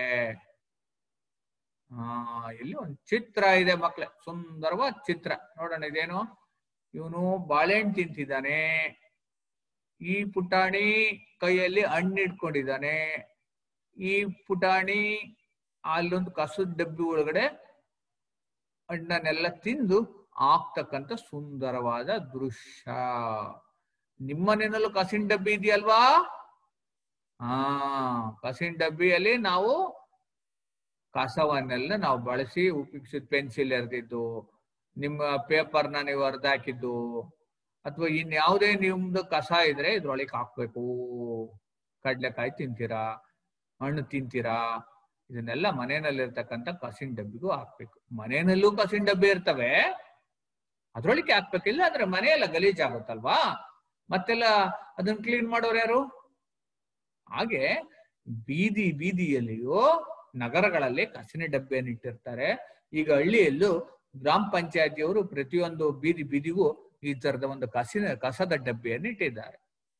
Speaker 1: ಆ ಇಲ್ಲಿ ಒಂದು ಚಿತ್ರ ಇದೆ ಮಕ್ಳೆ ಸುಂದರವಾದ ಚಿತ್ರ ನೋಡೋಣ ಇದೇನು ಇವನು ಬಾಳೆಹಣ್ಣು ತಿಂತಿದ್ದಾನೆ ಈ ಪುಟಾಣಿ ಕೈಯಲ್ಲಿ ಹಣ್ಣು ಇಟ್ಕೊಂಡಿದ್ದಾನೆ ಈ ಪುಟಾಣಿ ಅಲ್ಲೊಂದು ಕಸದ ಡಬ್ಬಿ ಒಳಗಡೆ ಹಣ್ಣನ್ನೆಲ್ಲ ತಿಂದು ಆಗ್ತಕ್ಕಂಥ ಸುಂದರವಾದ ದೃಶ್ಯ ನಿಮ್ಮನೆಯಲ್ಲೂ ಕಸಿನ ಡಬ್ಬಿ ಇದೆಯಲ್ವಾ ಹಾ ಕಸಿನ ಡಬ್ಬಿಯಲ್ಲಿ ನಾವು ಕಸವನ್ನೆಲ್ಲ ನಾವು ಬಳಸಿ ಉಪಯೋಗಿಸಿದ ಪೆನ್ಸಿಲ್ ಎರೆದಿದ್ದು ನಿಮ್ಮ ಪೇಪರ್ನ ನೀವು ಹರಿದಾಕಿದ್ದು ಅಥವಾ ಇನ್ಯಾವುದೇ ನಿಮ್ದು ಕಸ ಇದ್ರೆ ಇದ್ರೊಳಗೆ ಹಾಕ್ಬೇಕು ಕಡ್ಲೆಕಾಯಿ ತಿಂತೀರಾ ಹಣ್ಣು ತಿಂತೀರಾ ಇದನ್ನೆಲ್ಲ ಮನೆಯಲ್ಲಿರ್ತಕ್ಕಂಥ ಕಸಿನ ಡಬ್ಬಿಗೂ ಹಾಕ್ಬೇಕು ಮನೆಯಲ್ಲೂ ಕಸಿನ ಡಬ್ಬಿ ಇರ್ತವೆ ಅದ್ರೊಳಗೆ ಹಾಕ್ಬೇಕಿಲ್ಲ ಅಂದ್ರೆ ಮನೆಯೆಲ್ಲ ಗಲೀಜಾಗುತ್ತಲ್ವಾ ಮತ್ತೆಲ್ಲ ಅದನ್ನ ಕ್ಲೀನ್ ಮಾಡೋರು ಯಾರು ಹಾಗೆ ಬೀದಿ ಬೀದಿಯಲ್ಲಿಯೋ ನಗರಗಳಲ್ಲಿ ಕಸಿನ ಡಬ್ಬಿಯನ್ನು ಇಟ್ಟಿರ್ತಾರೆ ಈಗ ಹಳ್ಳಿಯಲ್ಲೂ ಗ್ರಾಮ ಪಂಚಾಯತಿಯವರು ಪ್ರತಿಯೊಂದು ಬೀದಿ ಬೀದಿಗೂ ಈ ತರದ ಒಂದು ಕಸಿನ ಕಸದ ಡಬ್ಬಿಯನ್ನು ಇಟ್ಟಿದ್ದಾರೆ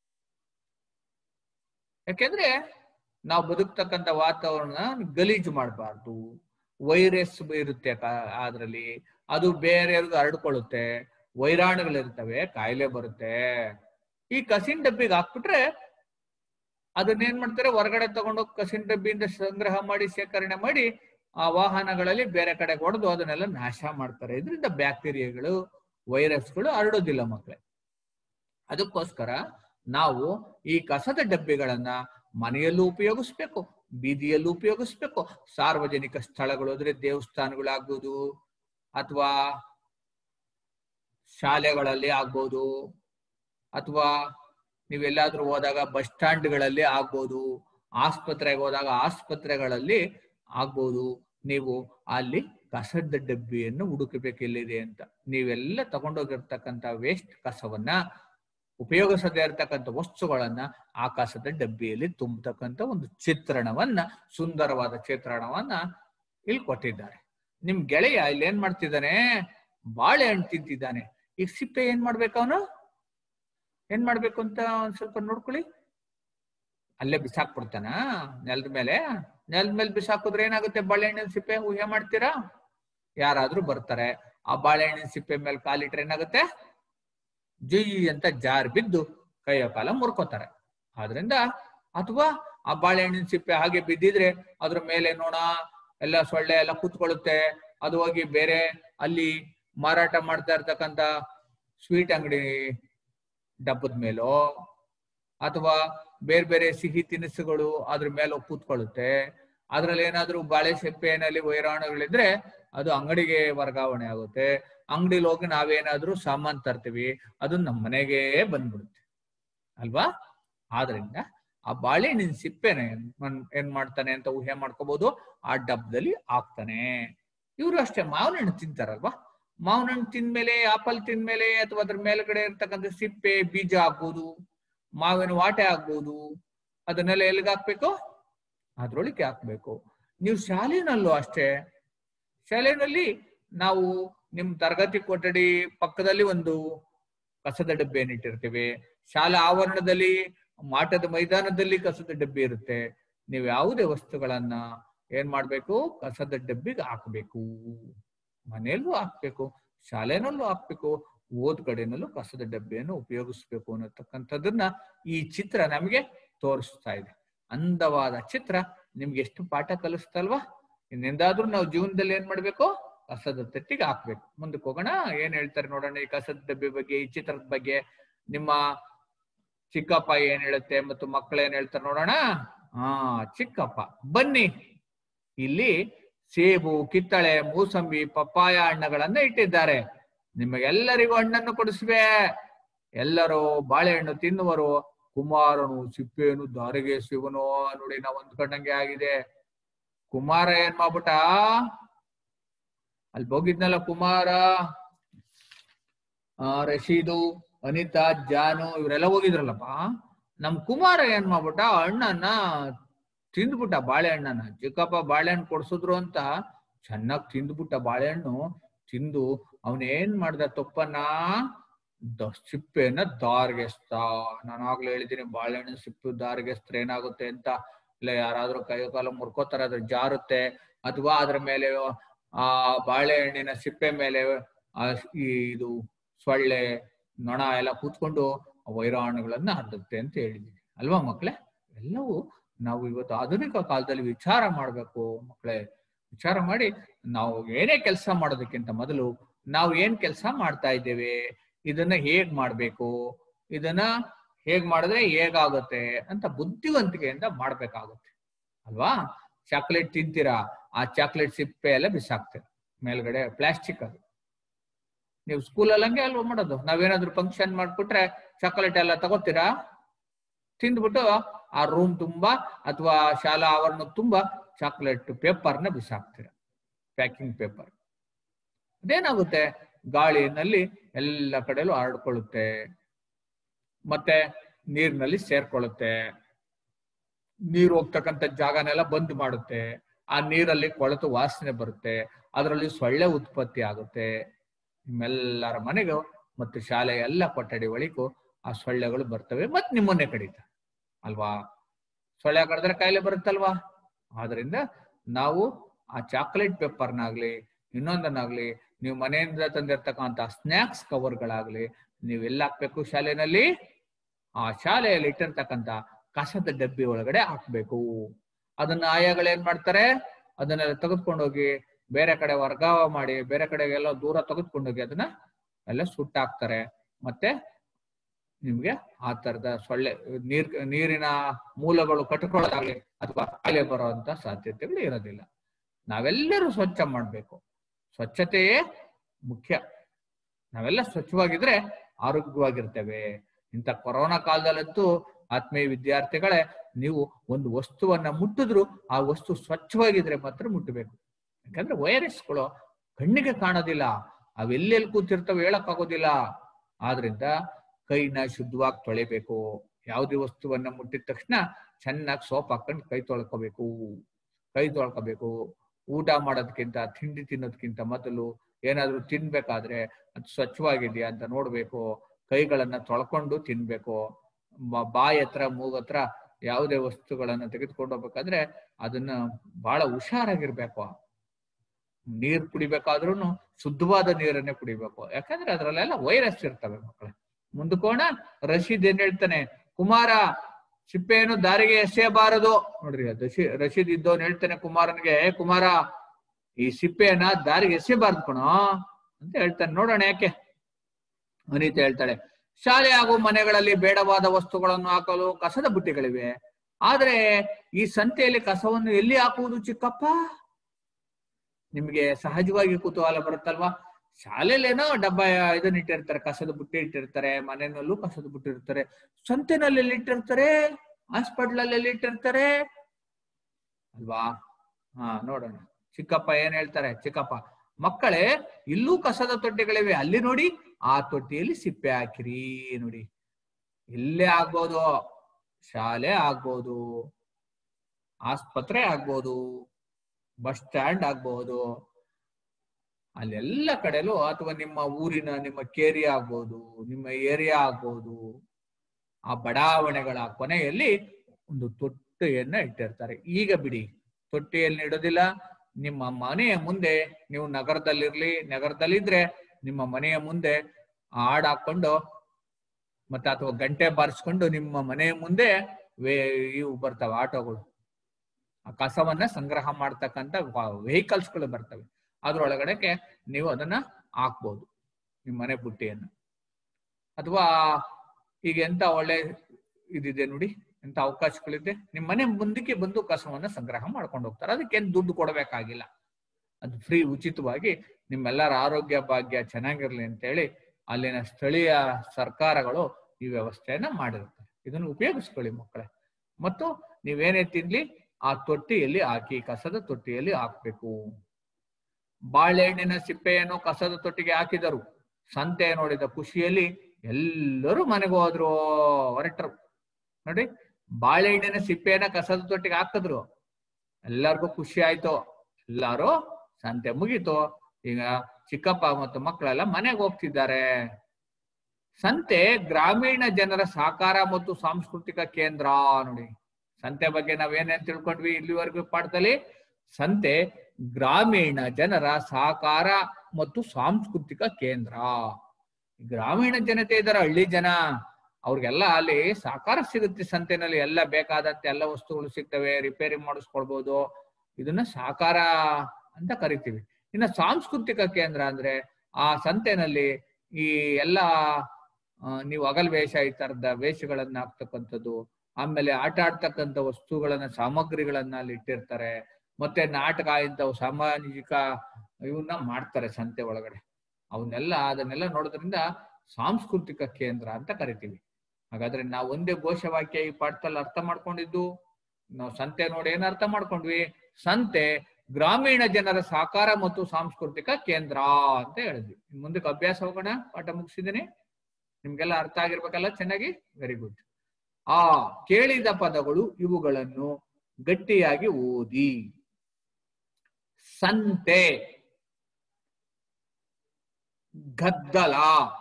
Speaker 1: ಯಾಕೆಂದ್ರೆ ನಾವು ಬದುಕ್ತಕ್ಕಂಥ ವಾತಾವರಣ ಗಲೀಜು ಮಾಡಬಾರ್ದು ವೈರಸ್ ಇರುತ್ತೆ ಅದರಲ್ಲಿ ಅದು ಬೇರೆಯವ್ರಿಗೆ ಹರಡ್ಕೊಳ್ಳುತ್ತೆ ವೈರಾಣುಗಳಿರ್ತವೆ ಕಾಯಿಲೆ ಬರುತ್ತೆ ಈ ಕಸಿನ್ ಡಬ್ಬಿಗೆ ಹಾಕ್ಬಿಟ್ರೆ ಅದನ್ನೇನ್ ಮಾಡ್ತಾರೆ ಹೊರಗಡೆ ತಗೊಂಡೋಗಿ ಕಸಿನ್ ಡಬ್ಬಿಯಿಂದ ಸಂಗ್ರಹ ಮಾಡಿ ಶೇಖರಣೆ ಮಾಡಿ ಆ ವಾಹನಗಳಲ್ಲಿ ಬೇರೆ ಕಡೆ ಹೊಡೆದು ಅದನ್ನೆಲ್ಲ ನಾಶ ಮಾಡ್ತಾರೆ ಇದರಿಂದ ಬ್ಯಾಕ್ಟೀರಿಯಾಗಳು ವೈರಸ್ಗಳು ಹರಡೋದಿಲ್ಲ ಮಕ್ಕಳೇ ಅದಕ್ಕೋಸ್ಕರ ನಾವು ಈ ಕಸದ ಡಬ್ಬಿಗಳನ್ನ ಮನೆಯಲ್ಲೂ ಉಪಯೋಗಿಸ್ಬೇಕು ಬೀದಿಯಲ್ಲೂ ಉಪಯೋಗಿಸ್ಬೇಕು ಸಾರ್ವಜನಿಕ ಸ್ಥಳಗಳು ಅಂದ್ರೆ ದೇವಸ್ಥಾನಗಳಾಗ್ಬೋದು ಅಥವಾ ಶಾಲೆಗಳಲ್ಲಿ ಆಗ್ಬೋದು ಅಥವಾ ನೀವೆಲ್ಲಾದ್ರೂ ಹೋದಾಗ ಬಸ್ ಸ್ಟ್ಯಾಂಡ್ಗಳಲ್ಲಿ ಆಗ್ಬೋದು ಆಸ್ಪತ್ರೆಗೆ ಹೋದಾಗ ಆಸ್ಪತ್ರೆಗಳಲ್ಲಿ ಆಗ್ಬೋದು ನೀವು ಅಲ್ಲಿ ಕಸದ ಡಬ್ಬಿಯನ್ನು ಹುಡುಕಬೇಕು ಎಲ್ಲಿದೆ ಅಂತ ನೀವೆಲ್ಲ ತಗೊಂಡೋಗಿರ್ತಕ್ಕಂಥ ವೇಸ್ಟ್ ಕಸವನ್ನ ಉಪಯೋಗಿಸದೇ ಇರತಕ್ಕಂಥ ವಸ್ತುಗಳನ್ನ ಆ ಕಸದ ಡಬ್ಬಿಯಲ್ಲಿ ತುಂಬತಕ್ಕಂಥ ಒಂದು ಚಿತ್ರಣವನ್ನ ಸುಂದರವಾದ ಚಿತ್ರಣವನ್ನ ಇಲ್ಲಿ ಕೊಟ್ಟಿದ್ದಾರೆ ನಿಮ್ ಗೆಳೆಯ ಇಲ್ಲಿ ಏನ್ ಮಾಡ್ತಿದ್ದಾನೆ ಬಾಳೆಹಣ್ಣು ತಿಂತಿದ್ದಾನೆ ಈಗ ಸಿಪ್ಪೆ ಏನ್ ಮಾಡ್ಬೇಕು ಅವನು ಏನ್ ಮಾಡ್ಬೇಕು ಅಂತ ಒಂದ್ ಸ್ವಲ್ಪ ನೋಡ್ಕೊಳ್ಳಿ ಅಲ್ಲೇ ಬಿಸಾಕ್ಬಿಡ್ತಾನ ನೆಲದ ಮೇಲೆ ನೆಲದ ಮೇಲೆ ಬಿಸಾಕಿದ್ರೆ ಏನಾಗುತ್ತೆ ಬಾಳೆಹಣ್ಣಿನ ಸಿಪ್ಪೆ ಊಹೆ ಮಾಡ್ತೀರಾ ಯಾರಾದ್ರೂ ಬರ್ತಾರೆ ಆ ಬಾಳೆಹಣ್ಣಿನ ಸಿಪ್ಪೆ ಮೇಲೆ ಕಾಲಿಟ್ರೆ ಏನಾಗುತ್ತೆ ಜುಯ್ ಅಂತ ಜಾರ್ ಬಿದ್ದು ಕೈಯ ಕಾಲ ಮುರ್ಕೋತಾರೆ ಆದ್ರಿಂದ ಅಥವಾ ಆ ಬಾಳೆಹಣ್ಣಿನ ಸಿಪ್ಪೆ ಹಾಗೆ ಬಿದ್ದಿದ್ರೆ ಅದ್ರ ಮೇಲೆ ನೋಣ ಎಲ್ಲ ಸೊಳ್ಳೆ ಎಲ್ಲ ಕೂತ್ಕೊಳ್ಳುತ್ತೆ ಅದು ಹೋಗಿ ಬೇರೆ ಅಲ್ಲಿ ಮಾರಾಟ ಮಾಡ್ತಾ ಇರ್ತಕ್ಕಂಥ ಸ್ವೀಟ್ ಅಂಗಡಿ ಡಬ್ಬದ ಮೇಲೋ ಅಥವಾ ಬೇರೆ ಬೇರೆ ಸಿಹಿ ತಿನಿಸುಗಳು ಅದ್ರ ಮೇಲೆ ಕೂತ್ಕೊಳ್ಳುತ್ತೆ ಅದ್ರಲ್ಲಿ ಏನಾದ್ರೂ ಬಾಳೆ ಸಿಪ್ಪೆನಲ್ಲಿ ವೈರಾಣುಗಳಿದ್ರೆ ಅದು ಅಂಗಡಿಗೆ ವರ್ಗಾವಣೆ ಆಗುತ್ತೆ ಅಂಗಡಿಲಿ ಹೋಗಿ ನಾವೇನಾದ್ರೂ ಸಾಮಾನ್ ತರ್ತೀವಿ ಅದು ನಮ್ಮ ಮನೆಗೆ ಬಂದ್ಬಿಡುತ್ತೆ ಅಲ್ವಾ ಆದ್ರಿಂದ ಆ ಬಾಳೆಹಣ್ಣಿನ ಸಿಪ್ಪೆನ ಏನ್ ಮಾಡ್ತಾನೆ ಅಂತ ಊಹೆ ಮಾಡ್ಕೋಬಹುದು ಆ ಡಬ್ಬದಲ್ಲಿ ಹಾಕ್ತಾನೆ ಇವರು ಅಷ್ಟೇ ಮಾವಿನ ಹಣ್ಣು ತಿಂತಾರಲ್ವಾ ಮಾವಿನ ಹಣ್ಣು ತಿಂದ್ಮೇಲೆ ಆಪಲ್ ತಿಂದ್ಮೇಲೆ ಅಥವಾ ಅದ್ರ ಮೇಲ್ಗಡೆ ಇರ್ತಕ್ಕಂಥ ಸಿಪ್ಪೆ ಬೀಜ ಆಗ್ಬೋದು ಮಾವಿನ ವಾಟೆ ಆಗ್ಬೋದು ಅದನ್ನೆಲ್ಲ ಎಲ್ಲಿಗೆ ಹಾಕ್ಬೇಕು ಅದ್ರೊಳಗೆ ಹಾಕ್ಬೇಕು ನೀವು ಶಾಲೆನಲ್ಲೂ ಅಷ್ಟೇ ಶಾಲೆನಲ್ಲಿ ನಾವು ನಿಮ್ ತರಗತಿ ಕೊಠಡಿ ಪಕ್ಕದಲ್ಲಿ ಒಂದು ಕಸದ ಡಬ್ಬಿಯನ್ನು ಇಟ್ಟಿರ್ತೀವಿ ಶಾಲಾ ಆವರಣದಲ್ಲಿ ಮಾಟದ ಮೈದಾನದಲ್ಲಿ ಕಸದ ಡಬ್ಬಿ ಇರುತ್ತೆ ನೀವು ಯಾವುದೇ ವಸ್ತುಗಳನ್ನ ಏನ್ ಮಾಡ್ಬೇಕು ಕಸದ ಡಬ್ಬಿಗೆ ಹಾಕ್ಬೇಕು ಮನೆಯಲ್ಲೂ ಹಾಕ್ಬೇಕು ಶಾಲೆನಲ್ಲೂ ಹಾಕ್ಬೇಕು ಓದ್ ಕಡೆನಲ್ಲೂ ಕಸದ ಡಬ್ಬಿಯನ್ನು ಉಪಯೋಗಿಸ್ಬೇಕು ಅನ್ನತಕ್ಕಂಥದ್ದನ್ನ ಈ ಚಿತ್ರ ನಮಗೆ ತೋರಿಸ್ತಾ ಇದೆ ಅಂದವಾದ ಚಿತ್ರ ನಿಮ್ಗೆ ಎಷ್ಟು ಪಾಠ ಕಲಿಸ್ತಲ್ವಾ ಇನ್ನೆಂದಾದ್ರೂ ನಾವು ಜೀವನದಲ್ಲಿ ಏನ್ ಮಾಡ್ಬೇಕು ಕಸದ ತಟ್ಟಿಗೆ ಹಾಕ್ಬೇಕು ಮುಂದಕ್ಕೆ ಹೋಗೋಣ ಏನ್ ಹೇಳ್ತಾರೆ ನೋಡೋಣ ಈ ಕಸದ ಡಬ್ಬಿ ಬಗ್ಗೆ ಈ ಚಿತ್ರದ ಬಗ್ಗೆ ನಿಮ್ಮ ಚಿಕ್ಕಪ್ಪ ಏನ್ ಹೇಳುತ್ತೆ ಮತ್ತು ಮಕ್ಕಳು ಏನ್ ಹೇಳ್ತಾರೆ ನೋಡೋಣ ಹಾ ಚಿಕ್ಕಪ್ಪ ಬನ್ನಿ ಇಲ್ಲಿ ಸೇಬು ಕಿತ್ತಳೆ ಮೂಸಂಬಿ ಪಪ್ಪಾಯ ಹಣ್ಣುಗಳನ್ನ ಇಟ್ಟಿದ್ದಾರೆ ನಿಮಗೆಲ್ಲರಿಗೂ ಹಣ್ಣನ್ನು ಕೊಡಿಸುವೆ ಎಲ್ಲರೂ ಬಾಳೆಹಣ್ಣು ತಿನ್ನುವರು ಕುಮಾರನು ಸಿಪ್ಪೆಯನ್ನು ದಾರಿಗೆ ಶಿವನು ನೋಡಿ ನಾವು ಅಂದ್ಕೊಂಡಂಗೆ ಆಗಿದೆ ಕುಮಾರ ಏನ್ ಮಾಡ್ಬಿಟ್ಟ ಅಲ್ಲಿ ಹೋಗಿದ್ನಲ್ಲ ಕುಮಾರ ಆ ರಶೀದು ಅನಿತಾ ಜಾನು ಇವರೆಲ್ಲ ಹೋಗಿದ್ರಲ್ಲಪ್ಪ ನಮ್ ಕುಮಾರ ಏನ್ ಮಾಡ್ಬಿಟ್ಟ ಹಣ್ಣನ್ನ ತಿಂದ್ಬಿಟ್ಟ ಬಾಳೆಹಣ್ಣನ್ನ ಚಿಕ್ಕಪ್ಪ ಬಾಳೆಹಣ್ಣು ಕೊಡ್ಸಿದ್ರು ಅಂತ ಚೆನ್ನಾಗಿ ತಿಂದ್ಬಿಟ್ಟ ಬಾಳೆಹಣ್ಣು ತಿಂದು ಅವನ್ ಏನ್ ಮಾಡ್ದ ತಪ್ಪನ್ನ ದ ಸಿಪ್ಪೆನ ದಾರ್ಗೆಸ್ತ ನಾನು ಆಗ್ಲೇ ಹೇಳಿದ್ದೀನಿ ಬಾಳೆಹಣ್ಣಿನ ಸಿಪ್ಪೆ ದಾರ್ಗೆಸ್ತ್ರ ಏನಾಗುತ್ತೆ ಅಂತ ಇಲ್ಲ ಯಾರಾದ್ರೂ ಕೈ ಕಾಲ ಮುರ್ಕೋತಾರ ಅದ್ರ ಜಾರುತ್ತೆ ಅಥವಾ ಅದ್ರ ಮೇಲೆ ಆ ಬಾಳೆಹಣ್ಣಿನ ಸಿಪ್ಪೆ ಮೇಲೆ ಆ ಈ ಇದು ಸೊಳ್ಳೆ ನೊಣ ಎಲ್ಲ ಕೂತ್ಕೊಂಡು ವೈರಾಣುಗಳನ್ನ ಹರಡುತ್ತೆ ಅಂತ ಹೇಳಿದ್ದೀನಿ ಅಲ್ವಾ ಮಕ್ಕಳೇ ಎಲ್ಲವೂ ನಾವು ಇವತ್ತು ಆಧುನಿಕ ಕಾಲದಲ್ಲಿ ವಿಚಾರ ಮಾಡ್ಬೇಕು ಮಕ್ಕಳೇ ವಿಚಾರ ಮಾಡಿ ನಾವು ಏನೇ ಕೆಲಸ ಮಾಡೋದಕ್ಕಿಂತ ಮೊದಲು ನಾವು ಏನ್ ಕೆಲಸ ಮಾಡ್ತಾ ಇದ್ದೇವೆ ಇದನ್ನ ಹೇಗ್ ಮಾಡ್ಬೇಕು ಇದನ್ನ ಹೇಗ್ ಮಾಡಿದ್ರೆ ಹೇಗಾಗುತ್ತೆ ಅಂತ ಬುದ್ಧಿವಂತಿಕೆಯಿಂದ ಮಾಡ್ಬೇಕಾಗುತ್ತೆ ಅಲ್ವಾ ಚಾಕ್ಲೇಟ್ ತಿಂತೀರಾ ಆ ಚಾಕ್ಲೇಟ್ ಸಿಪ್ಪೆ ಎಲ್ಲ ಬಿಸಾಕ್ತೀರ ಮೇಲ್ಗಡೆ ಪ್ಲಾಸ್ಟಿಕ್ ಅದು ನೀವು ಸ್ಕೂಲಲ್ಲಿ ಹಂಗೆ ಅಲ್ವಾ ಮಾಡೋದು ನಾವೇನಾದ್ರೂ ಫಂಕ್ಷನ್ ಮಾಡ್ಬಿಟ್ರೆ ಚಾಕ್ಲೇಟ್ ಎಲ್ಲ ತಗೋತೀರಾ ತಿಂದ್ಬಿಟ್ಟು ಆ ರೂಮ್ ತುಂಬಾ ಅಥವಾ ಶಾಲಾ ಆವರಣ ತುಂಬಾ ಚಾಕ್ಲೇಟ್ ಪೇಪರ್ನ ಬಿಸಾಕ್ತೀರ ಪ್ಯಾಕಿಂಗ್ ಪೇಪರ್ ಅದೇನಾಗುತ್ತೆ ಗಾಳಿನಲ್ಲಿ ಎಲ್ಲ ಕಡೆಯಲ್ಲೂ ಹರಡ್ಕೊಳ್ಳುತ್ತೆ ಮತ್ತೆ ನೀರಿನಲ್ಲಿ ಸೇರ್ಕೊಳ್ಳುತ್ತೆ ನೀರು ಹೋಗ್ತಕ್ಕಂಥ ಜಾಗನೆಲ್ಲ ಬಂದ್ ಮಾಡುತ್ತೆ ಆ ನೀರಲ್ಲಿ ಕೊಳೆತು ವಾಸನೆ ಬರುತ್ತೆ ಅದರಲ್ಲಿ ಸೊಳ್ಳೆ ಉತ್ಪತ್ತಿ ಆಗುತ್ತೆ ನಿಮ್ಮೆಲ್ಲರ ಮನೆಗೂ ಮತ್ತು ಶಾಲೆಯ ಎಲ್ಲ ಕೊಠಡಿ ಒಳಿಗೂ ಆ ಸೊಳ್ಳೆಗಳು ಬರ್ತವೆ ಮತ್ತೆ ನಿಮ್ಮನ್ನೇ ಕಡಿತ ಅಲ್ವಾ ಸೊಳ್ಳೆ ಕಡಿದ್ರೆ ಕಾಯಿಲೆ ಬರುತ್ತಲ್ವಾ ಆದ್ರಿಂದ ನಾವು ಆ ಚಾಕ್ಲೇಟ್ ಪೇಪರ್ನಾಗ್ಲಿ ಇನ್ನೊಂದನ್ನಾಗ್ಲಿ ನೀವು ಮನೆಯಿಂದ ತಂದಿರ್ತಕ್ಕಂಥ ಸ್ನ್ಯಾಕ್ಸ್ ಕವರ್ಗಳಾಗ್ಲಿ ನೀವು ಎಲ್ಲ ಹಾಕ್ಬೇಕು ಶಾಲೆನಲ್ಲಿ ಆ ಶಾಲೆಯಲ್ಲಿ ಇಟ್ಟಿರ್ತಕ್ಕಂಥ ಕಸದ ಡಬ್ಬಿ ಒಳಗಡೆ ಹಾಕ್ಬೇಕು ಅದನ್ನ ಆಯಾಗಳು ಏನ್ ಮಾಡ್ತಾರೆ ಅದನ್ನೆಲ್ಲ ತೆಗೆದುಕೊಂಡೋಗಿ ಬೇರೆ ಕಡೆ ವರ್ಗಾವ ಮಾಡಿ ಬೇರೆ ಕಡೆಗೆಲ್ಲ ದೂರ ತೆಗೆದುಕೊಂಡೋಗಿ ಅದನ್ನ ಎಲ್ಲ ಸುಟ್ಟಾಕ್ತಾರೆ ಮತ್ತೆ ನಿಮ್ಗೆ ಆ ತರದ ಸೊಳ್ಳೆ ನೀರ್ ನೀರಿನ ಮೂಲಗಳು ಕಟ್ಕೊಳ್ಳೋದಾಗ್ಲಿ ಅಥವಾ ಕಾಯಿಲೆ ಬರುವಂತ ಸಾಧ್ಯತೆಗಳು ಇರೋದಿಲ್ಲ ನಾವೆಲ್ಲರೂ ಸ್ವಚ್ಛ ಮಾಡ್ಬೇಕು ಸ್ವಚ್ಛತೆಯೇ ಮುಖ್ಯ ನಾವೆಲ್ಲ ಸ್ವಚ್ಛವಾಗಿದ್ರೆ ಆರೋಗ್ಯವಾಗಿರ್ತೇವೆ ಇಂಥ ಕೊರೋನಾ ಕಾಲದಲ್ಲಂತೂ ಆತ್ಮೀಯ ವಿದ್ಯಾರ್ಥಿಗಳೇ ನೀವು ಒಂದು ವಸ್ತುವನ್ನ ಮುಟ್ಟಿದ್ರು ಆ ವಸ್ತು ಸ್ವಚ್ಛವಾಗಿದ್ರೆ ಮಾತ್ರ ಮುಟ್ಟಬೇಕು ಯಾಕಂದ್ರೆ ವೈರಸ್ಗಳು ಕಣ್ಣಿಗೆ ಕಾಣೋದಿಲ್ಲ ಅವೆಲ್ಲೆಲ್ಲಿ ಕೂತಿರ್ತವೆ ಹೇಳಕ್ಕಾಗೋದಿಲ್ಲ ಆದ್ರಿಂದ ಕೈನ ಶುದ್ಧವಾಗಿ ತೊಳಿಬೇಕು ಯಾವುದೇ ವಸ್ತುವನ್ನ ಮುಟ್ಟಿದ ತಕ್ಷಣ ಚೆನ್ನಾಗಿ ಸೋಪ್ ಹಾಕೊಂಡು ಕೈ ತೊಳ್ಕೊಬೇಕು ಕೈ ತೊಳ್ಕೊಬೇಕು ಊಟ ಮಾಡೋದಕ್ಕಿಂತ ತಿಂಡಿ ತಿನ್ನೋದಕ್ಕಿಂತ ಮೊದಲು ಏನಾದ್ರೂ ತಿನ್ಬೇಕಾದ್ರೆ ಅದು ಸ್ವಚ್ಛವಾಗಿದೆಯಾ ಅಂತ ನೋಡ್ಬೇಕು ಕೈಗಳನ್ನ ತೊಳ್ಕೊಂಡು ತಿನ್ಬೇಕು ಮ- ಬಾಯಿ ಹತ್ರ ಮೂಗ್ ಹತ್ರ ಯಾವುದೇ ವಸ್ತುಗಳನ್ನ ತೆಗೆದುಕೊಂಡು ಹೋಗ್ಬೇಕಾದ್ರೆ ಅದನ್ನ ಬಹಳ ಹುಷಾರಾಗಿರ್ಬೇಕು ನೀರ್ ಕುಡಿಬೇಕಾದ್ರೂ ಶುದ್ಧವಾದ ನೀರನ್ನೇ ಕುಡಿಬೇಕು ಯಾಕಂದ್ರೆ ಅದ್ರಲ್ಲೆಲ್ಲ ವೈರಸ್ ಇರ್ತವೆ ಮಕ್ಕಳೇ ಮುಂದಕೋಣ ರಶೀದ್ ಏನ್ ಹೇಳ್ತಾನೆ ಕುಮಾರ ಸಿಪ್ಪೆಯನ್ನು ದಾರಿಗೆ ಎಸೆಯಬಾರದು ನೋಡ್ರಿ ದಶಿ ರಶೀದ್ ಇದ್ದವನ್ ಹೇಳ್ತಾನೆ ಕುಮಾರನಿಗೆ "ಏ ಕುಮಾರ ಈ ಸಿಪ್ಪೆಯನ್ನ ದಾರಿಗೆ ಎಸೆಯಬಾರ್ದು ಕಣೋ ಅಂತ ಹೇಳ್ತಾನೆ ನೋಡೋಣ ಯಾಕೆ ಅನಿತಾ ಹೇಳ್ತಾಳೆ ಶಾಲೆ ಹಾಗೂ ಮನೆಗಳಲ್ಲಿ ಬೇಡವಾದ ವಸ್ತುಗಳನ್ನು ಹಾಕಲು ಕಸದ ಬುಟ್ಟಿಗಳಿವೆ ಆದ್ರೆ ಈ ಸಂತೆಯಲ್ಲಿ ಕಸವನ್ನು ಎಲ್ಲಿ ಹಾಕುವುದು ಚಿಕ್ಕಪ್ಪ ನಿಮ್ಗೆ ಸಹಜವಾಗಿ ಕುತೂಹಲ ಬರುತ್ತಲ್ವಾ ಶಾಲೆಲೇನೋ ಡಬ್ಬ ಇದನ್ನ ಇಟ್ಟಿರ್ತಾರೆ ಕಸದ ಬುಟ್ಟಿ ಇಟ್ಟಿರ್ತಾರೆ ಮನೆಯಲ್ಲೂ ಕಸದ ಬುಟ್ಟಿ ಇರ್ತಾರೆ ಸಂತೆನಲ್ಲಿ ಎಲ್ಲಿ ಇಟ್ಟಿರ್ತಾರೆ ಹಾಸ್ಪಿಟ್ಲಲ್ಲಿ ಎಲ್ಲಿ ಇಟ್ಟಿರ್ತಾರೆ ಅಲ್ವಾ ಹಾ ನೋಡೋಣ ಚಿಕ್ಕಪ್ಪ ಏನ್ ಹೇಳ್ತಾರೆ ಚಿಕ್ಕಪ್ಪ ಮಕ್ಕಳೇ ಇಲ್ಲೂ ಕಸದ ತೊಟ್ಟಿಗಳಿವೆ ಅಲ್ಲಿ ನೋಡಿ ಆ ತೊಟ್ಟಿಯಲ್ಲಿ ಸಿಪ್ಪೆ ಹಾಕಿರಿ ನೋಡಿ ಇಲ್ಲೇ ಆಗ್ಬೋದು ಶಾಲೆ ಆಗ್ಬೋದು ಆಸ್ಪತ್ರೆ ಆಗ್ಬೋದು ಬಸ್ ಸ್ಟ್ಯಾಂಡ್ ಆಗ್ಬಹುದು ಅಲ್ಲೆಲ್ಲ ಕಡೆಲೂ ಅಥವಾ ನಿಮ್ಮ ಊರಿನ ನಿಮ್ಮ ಕೇರಿ ಆಗ್ಬೋದು ನಿಮ್ಮ ಏರಿಯಾ ಆಗ್ಬೋದು ಆ ಬಡಾವಣೆಗಳ ಕೊನೆಯಲ್ಲಿ ಒಂದು ತೊಟ್ಟೆಯನ್ನ ಇಟ್ಟಿರ್ತಾರೆ ಈಗ ಬಿಡಿ ತೊಟ್ಟಿಯಲ್ಲಿ ಇಡೋದಿಲ್ಲ ನಿಮ್ಮ ಮನೆಯ ಮುಂದೆ ನೀವು ನಗರದಲ್ಲಿರ್ಲಿ ನಗರದಲ್ಲಿದ್ರೆ ನಿಮ್ಮ ಮನೆಯ ಮುಂದೆ ಹಾಡ್ ಹಾಕೊಂಡು ಮತ್ತೆ ಅಥವಾ ಗಂಟೆ ಬಾರಿಸ್ಕೊಂಡು ನಿಮ್ಮ ಮನೆಯ ಮುಂದೆ ವೇ ಇವು ಬರ್ತಾವೆ ಆಟೋಗಳು ಆ ಕಸವನ್ನ ಸಂಗ್ರಹ ಮಾಡ್ತಕ್ಕಂಥ ವೆಹಿಕಲ್ಸ್ಗಳು ಬರ್ತವೆ ಅದ್ರೊಳಗಡೆಗೆ ನೀವು ಅದನ್ನ ಹಾಕ್ಬೋದು ನಿಮ್ಮ ಮನೆ ಬುಟ್ಟಿಯನ್ನ ಅಥವಾ ಈಗ ಎಂತ ಒಳ್ಳೆ ಇದಿದೆ ನೋಡಿ ಎಂತ ಅವಕಾಶಗಳಿದೆ ನಿಮ್ಮ ಮನೆ ಮುಂದಕ್ಕೆ ಬಂದು ಕಸವನ್ನ ಸಂಗ್ರಹ ಮಾಡ್ಕೊಂಡು ಹೋಗ್ತಾರೆ ಅದಕ್ಕೇನು ದುಡ್ಡು ಕೊಡಬೇಕಾಗಿಲ್ಲ ಅದು ಫ್ರೀ ಉಚಿತವಾಗಿ ನಿಮ್ಮೆಲ್ಲರ ಆರೋಗ್ಯ ಭಾಗ್ಯ ಚೆನ್ನಾಗಿರ್ಲಿ ಅಂತೇಳಿ ಅಲ್ಲಿನ ಸ್ಥಳೀಯ ಸರ್ಕಾರಗಳು ಈ ವ್ಯವಸ್ಥೆಯನ್ನ ಮಾಡಿರ್ತಾರೆ ಇದನ್ನು ಉಪಯೋಗಿಸ್ಕೊಳ್ಳಿ ಮಕ್ಕಳೇ ಮತ್ತು ನೀವೇನೇ ತಿನ್ಲಿ ಆ ತೊಟ್ಟಿಯಲ್ಲಿ ಹಾಕಿ ಕಸದ ತೊಟ್ಟಿಯಲ್ಲಿ ಹಾಕ್ಬೇಕು ಬಾಳೆಹಣ್ಣಿನ ಸಿಪ್ಪೆಯನ್ನು ಕಸದ ತೊಟ್ಟಿಗೆ ಹಾಕಿದರು ಸಂತೆ ನೋಡಿದ ಖುಷಿಯಲ್ಲಿ ಎಲ್ಲರೂ ಮನೆಗೆ ಹೋದ್ರು ಹೊರಟರು ನೋಡಿ ಬಾಳೆಹಣ್ಣಿನ ಸಿಪ್ಪೆಯನ್ನ ಕಸದ ತೊಟ್ಟಿಗೆ ಹಾಕಿದ್ರು ಎಲ್ಲರಿಗೂ ಖುಷಿ ಆಯ್ತು ಎಲ್ಲಾರು ಸಂತೆ ಮುಗೀತು ಈಗ ಚಿಕ್ಕಪ್ಪ ಮತ್ತು ಮಕ್ಕಳೆಲ್ಲ ಮನೆಗೆ ಹೋಗ್ತಿದ್ದಾರೆ ಸಂತೆ ಗ್ರಾಮೀಣ ಜನರ ಸಹಕಾರ ಮತ್ತು ಸಾಂಸ್ಕೃತಿಕ ಕೇಂದ್ರ ನೋಡಿ ಸಂತೆ ಬಗ್ಗೆ ನಾವೇನೇನ್ ತಿಳ್ಕೊಂಡ್ವಿ ಇಲ್ಲಿವರೆಗೂ ಪಾಠದಲ್ಲಿ ಸಂತೆ ಗ್ರಾಮೀಣ ಜನರ ಸಹಕಾರ ಮತ್ತು ಸಾಂಸ್ಕೃತಿಕ ಕೇಂದ್ರ ಗ್ರಾಮೀಣ ಜನತೆ ಇದಾರೆ ಹಳ್ಳಿ ಜನ ಅವ್ರಿಗೆಲ್ಲ ಅಲ್ಲಿ ಸಹಕಾರ ಸಿಗುತ್ತೆ ಸಂತೆನಲ್ಲಿ ಎಲ್ಲ ಬೇಕಾದಂತೆ ಎಲ್ಲ ವಸ್ತುಗಳು ಸಿಗ್ತವೆ ರಿಪೇರಿ ಮಾಡಿಸ್ಕೊಳ್ಬಹುದು ಇದನ್ನ ಸಹಕಾರ ಅಂತ ಕರಿತೀವಿ ಇನ್ನು ಸಾಂಸ್ಕೃತಿಕ ಕೇಂದ್ರ ಅಂದ್ರೆ ಆ ಸಂತೆನಲ್ಲಿ ಈ ಎಲ್ಲ ಆ, ನೀವು ಅಗಲ್ ವೇಷ ಈ ತರದ ವೇಷಗಳನ್ನ ಹಾಕ್ತಕ್ಕಂಥದ್ದು ಆಮೇಲೆ ಆಟ ಆಡ್ತಕ್ಕಂಥ ವಸ್ತುಗಳನ್ನ ಸಾಮಗ್ರಿಗಳನ್ನ ಅಲ್ಲಿ ಇಟ್ಟಿರ್ತಾರೆ ಮತ್ತೆ ನಾಟಕ ಇಂಥವು ಸಾಮಾಜಿಕ ಇವನ್ನ ಮಾಡ್ತಾರೆ ಸಂತೆ ಒಳಗಡೆ ಅವನ್ನೆಲ್ಲ ಅದನ್ನೆಲ್ಲ ನೋಡೋದ್ರಿಂದ ಸಾಂಸ್ಕೃತಿಕ ಕೇಂದ್ರ ಅಂತ ಕರಿತೀವಿ ಹಾಗಾದ್ರೆ ನಾವು ಒಂದೇ ಘೋಷವಾಕ್ಯ ಈ ಪಾಠದಲ್ಲಿ ಅರ್ಥ ಮಾಡ್ಕೊಂಡಿದ್ದು ನಾವು ಸಂತೆ ನೋಡಿ ಏನ್ ಅರ್ಥ ಮಾಡ್ಕೊಂಡ್ವಿ ಸಂತೆ ಗ್ರಾಮೀಣ ಜನರ ಸಹಕಾರ ಮತ್ತು ಸಾಂಸ್ಕೃತಿಕ ಕೇಂದ್ರ ಅಂತ ಹೇಳಿದ್ವಿ ಇನ್ ಮುಂದಕ್ಕೆ ಅಭ್ಯಾಸ ಹೋಗೋಣ ಪಾಠ ಮುಗಿಸಿದ್ದೀನಿ ನಿಮ್ಗೆಲ್ಲ ಅರ್ಥ ಆಗಿರ್ಬೇಕಲ್ಲ ಚೆನ್ನಾಗಿ ವೆರಿ ಗುಡ್ ಆ ಕೇಳಿದ ಪದಗಳು ಇವುಗಳನ್ನು ಗಟ್ಟಿಯಾಗಿ ಓದಿ ಸಂತೆ ಗದ್ದಲ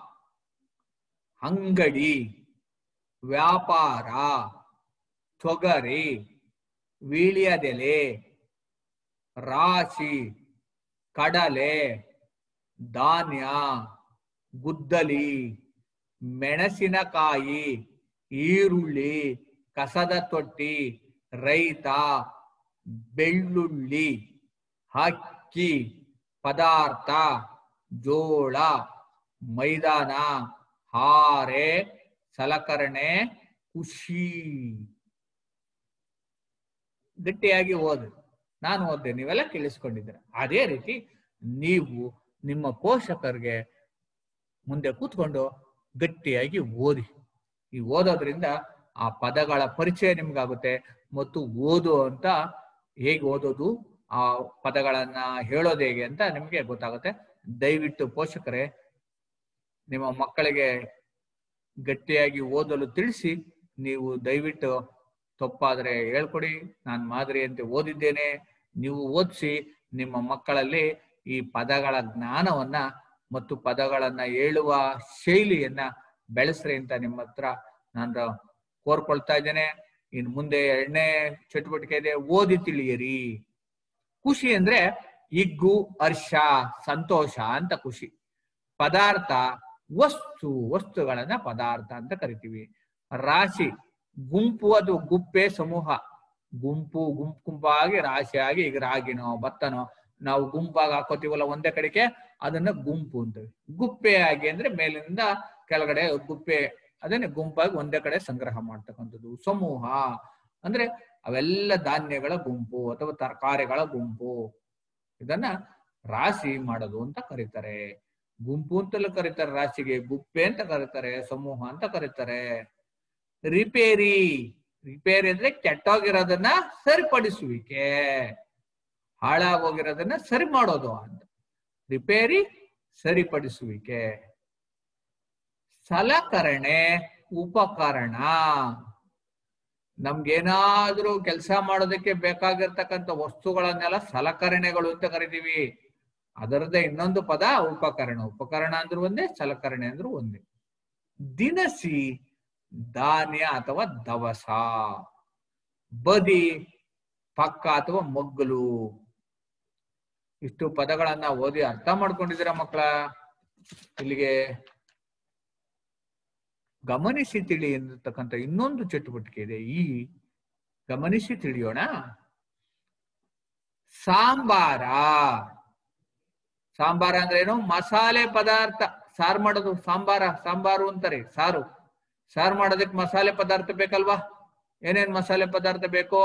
Speaker 1: ಅಂಗಡಿ ವ್ಯಾಪಾರ ತೊಗರಿ ವೀಳ್ಯದೆಲೆ ರಾಶಿ ಕಡಲೆ ಧಾನ್ಯ ಗುದ್ದಲಿ ಮೆಣಸಿನಕಾಯಿ ಈರುಳ್ಳಿ ಕಸದ ತೊಟ್ಟಿ ರೈತ ಬೆಳ್ಳುಳ್ಳಿ ಅಕ್ಕಿ ಪದಾರ್ಥ ಜೋಳ ಮೈದಾನ ಹಾರೆ ಸಲಕರಣೆ ಖುಷಿ ಗಟ್ಟಿಯಾಗಿ ಓದು ನಾನು ಓದ್ದೆ ನೀವೆಲ್ಲ ಕೇಳಿಸ್ಕೊಂಡಿದ್ದೀರ ಅದೇ ರೀತಿ ನೀವು ನಿಮ್ಮ ಪೋಷಕರಿಗೆ ಮುಂದೆ ಕೂತ್ಕೊಂಡು ಗಟ್ಟಿಯಾಗಿ ಓದಿ ಈ ಓದೋದ್ರಿಂದ ಆ ಪದಗಳ ಪರಿಚಯ ನಿಮ್ಗಾಗುತ್ತೆ ಮತ್ತು ಓದು ಅಂತ ಹೇಗೆ ಓದೋದು ಆ ಪದಗಳನ್ನ ಹೇಳೋದು ಹೇಗೆ ಅಂತ ನಿಮ್ಗೆ ಗೊತ್ತಾಗುತ್ತೆ ದಯವಿಟ್ಟು ಪೋಷಕರೇ ನಿಮ್ಮ ಮಕ್ಕಳಿಗೆ ಗಟ್ಟಿಯಾಗಿ ಓದಲು ತಿಳಿಸಿ ನೀವು ದಯವಿಟ್ಟು ತಪ್ಪಾದ್ರೆ ಹೇಳ್ಕೊಡಿ ನಾನು ಮಾದರಿಯಂತೆ ಓದಿದ್ದೇನೆ ನೀವು ಓದಿಸಿ ನಿಮ್ಮ ಮಕ್ಕಳಲ್ಲಿ ಈ ಪದಗಳ ಜ್ಞಾನವನ್ನ ಮತ್ತು ಪದಗಳನ್ನ ಹೇಳುವ ಶೈಲಿಯನ್ನ ಬೆಳೆಸ್ರಿ ಅಂತ ನಿಮ್ಮ ಹತ್ರ ನಾನು ಕೋರ್ಕೊಳ್ತಾ ಇದ್ದೇನೆ ಇನ್ನು ಮುಂದೆ ಎರಡನೇ ಚಟುವಟಿಕೆ ಇದೆ ಓದಿ ತಿಳಿಯಿರಿ ಖುಷಿ ಅಂದ್ರೆ ಇಗ್ಗು ಹರ್ಷ ಸಂತೋಷ ಅಂತ ಖುಷಿ ಪದಾರ್ಥ ವಸ್ತು ವಸ್ತುಗಳನ್ನ ಪದಾರ್ಥ ಅಂತ ಕರಿತೀವಿ ರಾಶಿ ಗುಂಪು ಅದು ಗುಪ್ಪೆ ಸಮೂಹ ಗುಂಪು ಗುಂಪು ಗುಂಪಾಗಿ ರಾಶಿಯಾಗಿ ಈಗ ರಾಗಿನೋ ಭತ್ತನೋ ನಾವು ಗುಂಪಾಗಿ ಹಾಕೋತೀವಲ್ಲ ಒಂದೇ ಕಡೆಗೆ ಅದನ್ನ ಗುಂಪು ಅಂತೀವಿ ಗುಪ್ಪೆ ಆಗಿ ಅಂದ್ರೆ ಮೇಲಿಂದ ಕೆಳಗಡೆ ಗುಪ್ಪೆ ಅದನ್ನೇ ಗುಂಪಾಗಿ ಒಂದೇ ಕಡೆ ಸಂಗ್ರಹ ಮಾಡ್ತಕ್ಕಂಥದ್ದು ಸಮೂಹ ಅಂದ್ರೆ ಅವೆಲ್ಲ ಧಾನ್ಯಗಳ ಗುಂಪು ಅಥವಾ ತರಕಾರಿಗಳ ಗುಂಪು ಇದನ್ನ ರಾಶಿ ಮಾಡೋದು ಅಂತ ಕರೀತಾರೆ ಗುಂಪು ಅಂತಲೂ ಕರೀತಾರೆ ರಾಶಿಗೆ ಗುಪ್ಪೆ ಅಂತ ಕರೀತಾರೆ ಸಮೂಹ ಅಂತ ಕರೀತಾರೆ ರಿಪೇರಿ ರಿಪೇರಿ ಅಂದ್ರೆ ಕೆಟ್ಟೋಗಿರೋದನ್ನ ಸರಿಪಡಿಸುವಿಕೆ ಹಾಳಾಗೋಗಿರೋದನ್ನ ಸರಿ ಮಾಡೋದು ಅಂತ ರಿಪೇರಿ ಸರಿಪಡಿಸುವಿಕೆ ಸಲಕರಣೆ ಉಪಕರಣ ನಮ್ಗೇನಾದ್ರೂ ಕೆಲಸ ಮಾಡೋದಕ್ಕೆ ಬೇಕಾಗಿರ್ತಕ್ಕಂಥ ವಸ್ತುಗಳನ್ನೆಲ್ಲ ಸಲಕರಣೆಗಳು ಅಂತ ಕರಿತೀವಿ ಅದರದ್ದೇ ಇನ್ನೊಂದು ಪದ ಉಪಕರಣ ಉಪಕರಣ ಅಂದ್ರೂ ಒಂದೇ ಸಲಕರಣೆ ಅಂದ್ರೂ ಒಂದೇ ದಿನಸಿ ಧಾನ್ಯ ಅಥವಾ ದವಸ ಬದಿ ಪಕ್ಕ ಅಥವಾ ಮಗ್ಗಲು ಇಷ್ಟು ಪದಗಳನ್ನ ಓದಿ ಅರ್ಥ ಮಾಡ್ಕೊಂಡಿದ್ದೀರಾ ಮಕ್ಕಳ ಇಲ್ಲಿಗೆ ಗಮನಿಸಿ ತಿಳಿ ಎನ್ನತಕ್ಕಂಥ ಇನ್ನೊಂದು ಚಟುವಟಿಕೆ ಇದೆ ಈ ಗಮನಿಸಿ ತಿಳಿಯೋಣ ಸಾಂಬಾರ ಸಾಂಬಾರ ಅಂದ್ರೆ ಏನು ಮಸಾಲೆ ಪದಾರ್ಥ ಸಾರು ಮಾಡೋದು ಸಾಂಬಾರ ಸಾಂಬಾರು ಅಂತಾರೆ ಸಾರು ಸಾರು ಮಾಡೋದಕ್ಕೆ ಮಸಾಲೆ ಪದಾರ್ಥ ಬೇಕಲ್ವಾ ಏನೇನ್ ಮಸಾಲೆ ಪದಾರ್ಥ ಬೇಕೋ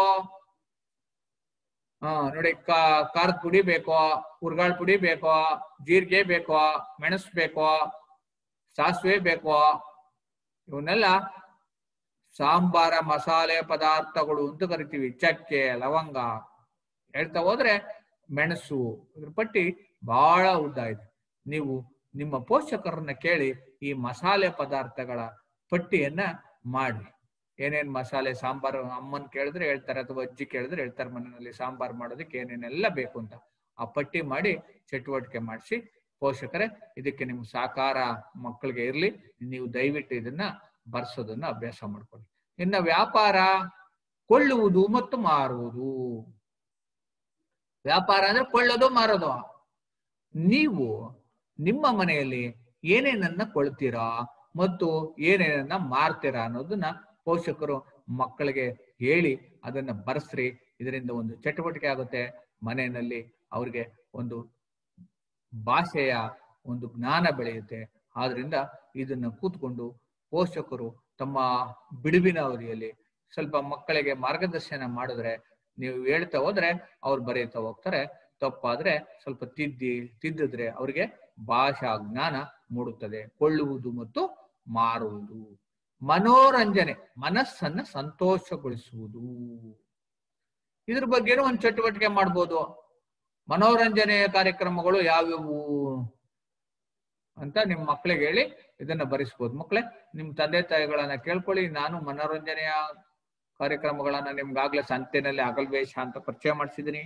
Speaker 1: ಹಾ ನೋಡಿ ಖಾರದ ಪುಡಿ ಬೇಕೋ ಹುರ್ಗಾಳ್ ಪುಡಿ ಬೇಕೋ ಜೀರಿಗೆ ಬೇಕೋ ಮೆಣಸು ಬೇಕೋ ಸಾಸಿವೆ ಬೇಕೋ ಇವನ್ನೆಲ್ಲ ಸಾಂಬಾರ ಮಸಾಲೆ ಪದಾರ್ಥಗಳು ಅಂತ ಕರಿತೀವಿ ಚಕ್ಕೆ ಲವಂಗ ಹೇಳ್ತಾ ಹೋದ್ರೆ ಮೆಣಸು ಇದ್ರ ಪಟ್ಟಿ ಬಹಳ ಉದ್ದ ಇದೆ ನೀವು ನಿಮ್ಮ ಪೋಷಕರನ್ನ ಕೇಳಿ ಈ ಮಸಾಲೆ ಪದಾರ್ಥಗಳ ಪಟ್ಟಿಯನ್ನ ಮಾಡಿ ಏನೇನ್ ಮಸಾಲೆ ಸಾಂಬಾರು ಅಮ್ಮನ್ ಕೇಳಿದ್ರೆ ಹೇಳ್ತಾರೆ ಅಥವಾ ಅಜ್ಜಿ ಕೇಳಿದ್ರೆ ಹೇಳ್ತಾರೆ ಮನೆಯಲ್ಲಿ ಸಾಂಬಾರ್ ಮಾಡೋದಕ್ಕೆ ಏನೇನೆಲ್ಲ ಬೇಕು ಅಂತ ಆ ಪಟ್ಟಿ ಮಾಡಿ ಚಟುವಟಿಕೆ ಮಾಡಿಸಿ ಪೋಷಕರೇ ಇದಕ್ಕೆ ನಿಮ್ ಸಾಕಾರ ಮಕ್ಕಳಿಗೆ ಇರ್ಲಿ ನೀವು ದಯವಿಟ್ಟು ಇದನ್ನ ಬರ್ಸೋದನ್ನ ಅಭ್ಯಾಸ ಮಾಡ್ಕೊಳ್ಳಿ ಇನ್ನ ವ್ಯಾಪಾರ ಕೊಳ್ಳುವುದು ಮತ್ತು ಮಾರುವುದು ವ್ಯಾಪಾರ ಅಂದ್ರೆ ಕೊಳ್ಳೋದು ಮಾರೋದು ನೀವು ನಿಮ್ಮ ಮನೆಯಲ್ಲಿ ಏನೇನನ್ನ ಕೊಳ್ತೀರಾ ಮತ್ತು ಏನೇನನ್ನ ಮಾರ್ತೀರಾ ಅನ್ನೋದನ್ನ ಪೋಷಕರು ಮಕ್ಕಳಿಗೆ ಹೇಳಿ ಅದನ್ನ ಬರ್ಸ್ರಿ ಇದರಿಂದ ಒಂದು ಚಟುವಟಿಕೆ ಆಗುತ್ತೆ ಮನೆಯಲ್ಲಿ ಅವ್ರಿಗೆ ಒಂದು ಭಾಷೆಯ ಒಂದು ಜ್ಞಾನ ಬೆಳೆಯುತ್ತೆ ಆದ್ರಿಂದ ಇದನ್ನ ಕೂತ್ಕೊಂಡು ಪೋಷಕರು ತಮ್ಮ ಬಿಡುವಿನ ಅವಧಿಯಲ್ಲಿ ಸ್ವಲ್ಪ ಮಕ್ಕಳಿಗೆ ಮಾರ್ಗದರ್ಶನ ಮಾಡಿದ್ರೆ ನೀವು ಹೇಳ್ತಾ ಹೋದ್ರೆ ಅವ್ರು ಬರೀತಾ ಹೋಗ್ತಾರೆ ತಪ್ಪಾದ್ರೆ ಸ್ವಲ್ಪ ತಿದ್ದಿ ತಿದ್ದಿದ್ರೆ ಅವ್ರಿಗೆ ಭಾಷಾ ಜ್ಞಾನ ಮೂಡುತ್ತದೆ ಕೊಳ್ಳುವುದು ಮತ್ತು ಮಾರುವುದು ಮನೋರಂಜನೆ ಮನಸ್ಸನ್ನ ಸಂತೋಷಗೊಳಿಸುವುದು ಇದ್ರ ಬಗ್ಗೆನೂ ಒಂದು ಚಟುವಟಿಕೆ ಮಾಡ್ಬೋದು ಮನೋರಂಜನೆ ಕಾರ್ಯಕ್ರಮಗಳು ಯಾವ್ಯಾವು ಅಂತ ನಿಮ್ ಮಕ್ಳಿಗೆ ಹೇಳಿ ಇದನ್ನ ಭರಿಸ್ಬೋದು ಮಕ್ಳೇ ನಿಮ್ ತಂದೆ ತಾಯಿಗಳನ್ನ ಕೇಳ್ಕೊಳ್ಳಿ ನಾನು ಮನೋರಂಜನೆಯ ಕಾರ್ಯಕ್ರಮಗಳನ್ನ ನಿಮ್ಗಾಗ್ಲೇ ಸಂತೆನಲ್ಲಿ ಅಗಲ್ವೇಷ ಅಂತ ಪರಿಚಯ ಮಾಡಿಸಿದೀನಿ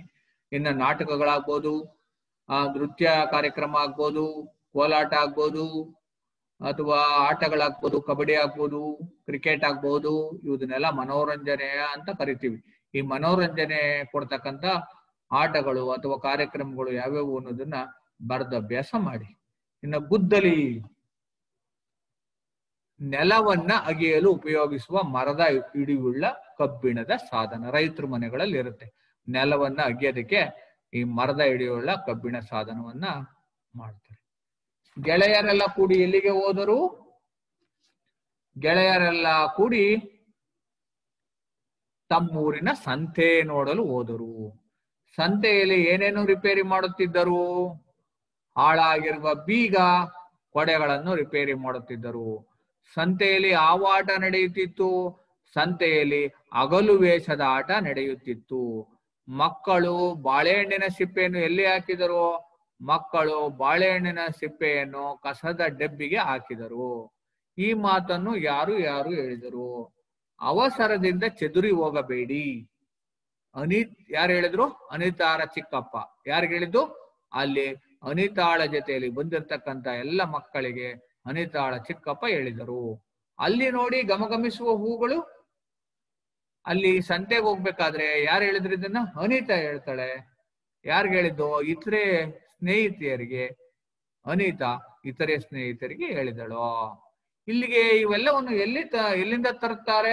Speaker 1: ಇನ್ನು ನಾಟಕಗಳಾಗ್ಬೋದು ಆ ನೃತ್ಯ ಕಾರ್ಯಕ್ರಮ ಆಗ್ಬೋದು ಕೋಲಾಟ ಆಗ್ಬೋದು ಅಥವಾ ಆಟಗಳಾಗ್ಬೋದು ಕಬಡ್ಡಿ ಆಗ್ಬೋದು ಕ್ರಿಕೆಟ್ ಆಗ್ಬೋದು ಇವದನ್ನೆಲ್ಲ ಮನೋರಂಜನೆ ಅಂತ ಕರಿತೀವಿ ಈ ಮನೋರಂಜನೆ ಕೊಡ್ತಕ್ಕಂತ ಆಟಗಳು ಅಥವಾ ಕಾರ್ಯಕ್ರಮಗಳು ಯಾವ್ಯಾವು ಅನ್ನೋದನ್ನ ಬರೆದ ಅಭ್ಯಾಸ ಮಾಡಿ ಇನ್ನು ಗುದ್ದಲಿ ನೆಲವನ್ನ ಅಗೆಯಲು ಉಪಯೋಗಿಸುವ ಮರದ ಹಿಡಿಯುಳ್ಳ ಕಬ್ಬಿಣದ ಸಾಧನ ರೈತರ ಮನೆಗಳಲ್ಲಿ ಇರುತ್ತೆ ನೆಲವನ್ನ ಅಗೆಯೋದಕ್ಕೆ ಈ ಮರದ ಹಿಡಿಯುಳ್ಳ ಕಬ್ಬಿಣ ಸಾಧನವನ್ನ ಮಾಡ್ತಾರೆ ಗೆಳೆಯರೆಲ್ಲ ಕೂಡಿ ಎಲ್ಲಿಗೆ ಹೋದರು ಗೆಳೆಯರೆಲ್ಲ ಕೂಡಿ ತಮ್ಮೂರಿನ ಸಂತೆ ನೋಡಲು ಹೋದರು ಸಂತೆಯಲ್ಲಿ ಏನೇನು ರಿಪೇರಿ ಮಾಡುತ್ತಿದ್ದರು ಹಾಳಾಗಿರುವ ಬೀಗ ಕೊಡೆಗಳನ್ನು ರಿಪೇರಿ ಮಾಡುತ್ತಿದ್ದರು ಸಂತೆಯಲ್ಲಿ ಆವಾಟ ನಡೆಯುತ್ತಿತ್ತು ಸಂತೆಯಲ್ಲಿ ಹಗಲು ವೇಷದ ಆಟ ನಡೆಯುತ್ತಿತ್ತು ಮಕ್ಕಳು ಬಾಳೆಹಣ್ಣಿನ ಸಿಪ್ಪೆಯನ್ನು ಎಲ್ಲಿ ಹಾಕಿದರು ಮಕ್ಕಳು ಬಾಳೆಹಣ್ಣಿನ ಸಿಪ್ಪೆಯನ್ನು ಕಸದ ಡಬ್ಬಿಗೆ ಹಾಕಿದರು ಈ ಮಾತನ್ನು ಯಾರು ಯಾರು ಹೇಳಿದರು ಅವಸರದಿಂದ ಚದುರಿ ಹೋಗಬೇಡಿ ಅನಿತ್ ಯಾರು ಹೇಳಿದ್ರು ಅನಿತಾರ ಚಿಕ್ಕಪ್ಪ ಯಾರಿಗೆ ಹೇಳಿದ್ದು ಅಲ್ಲಿ ಅನಿತಾಳ ಜೊತೆಯಲ್ಲಿ ಬಂದಿರತಕ್ಕಂತ ಎಲ್ಲ ಮಕ್ಕಳಿಗೆ ಅನಿತಾಳ ಚಿಕ್ಕಪ್ಪ ಹೇಳಿದರು ಅಲ್ಲಿ ನೋಡಿ ಗಮಗಮಿಸುವ ಹೂಗಳು ಅಲ್ಲಿ ಸಂತೆಗೆ ಹೋಗ್ಬೇಕಾದ್ರೆ ಯಾರು ಹೇಳಿದ್ರು ಇದನ್ನ ಅನಿತಾ ಹೇಳ್ತಾಳೆ ಯಾರಿಗೆ ಹೇಳಿದ್ದು ಇತರೆ ಸ್ನೇಹಿತೆಯರಿಗೆ ಅನಿತಾ ಇತರೆ ಸ್ನೇಹಿತರಿಗೆ ಹೇಳಿದಳು ಇಲ್ಲಿಗೆ ಇವೆಲ್ಲವನ್ನು ಎಲ್ಲಿ ತ ಎಲ್ಲಿಂದ ತರುತ್ತಾರೆ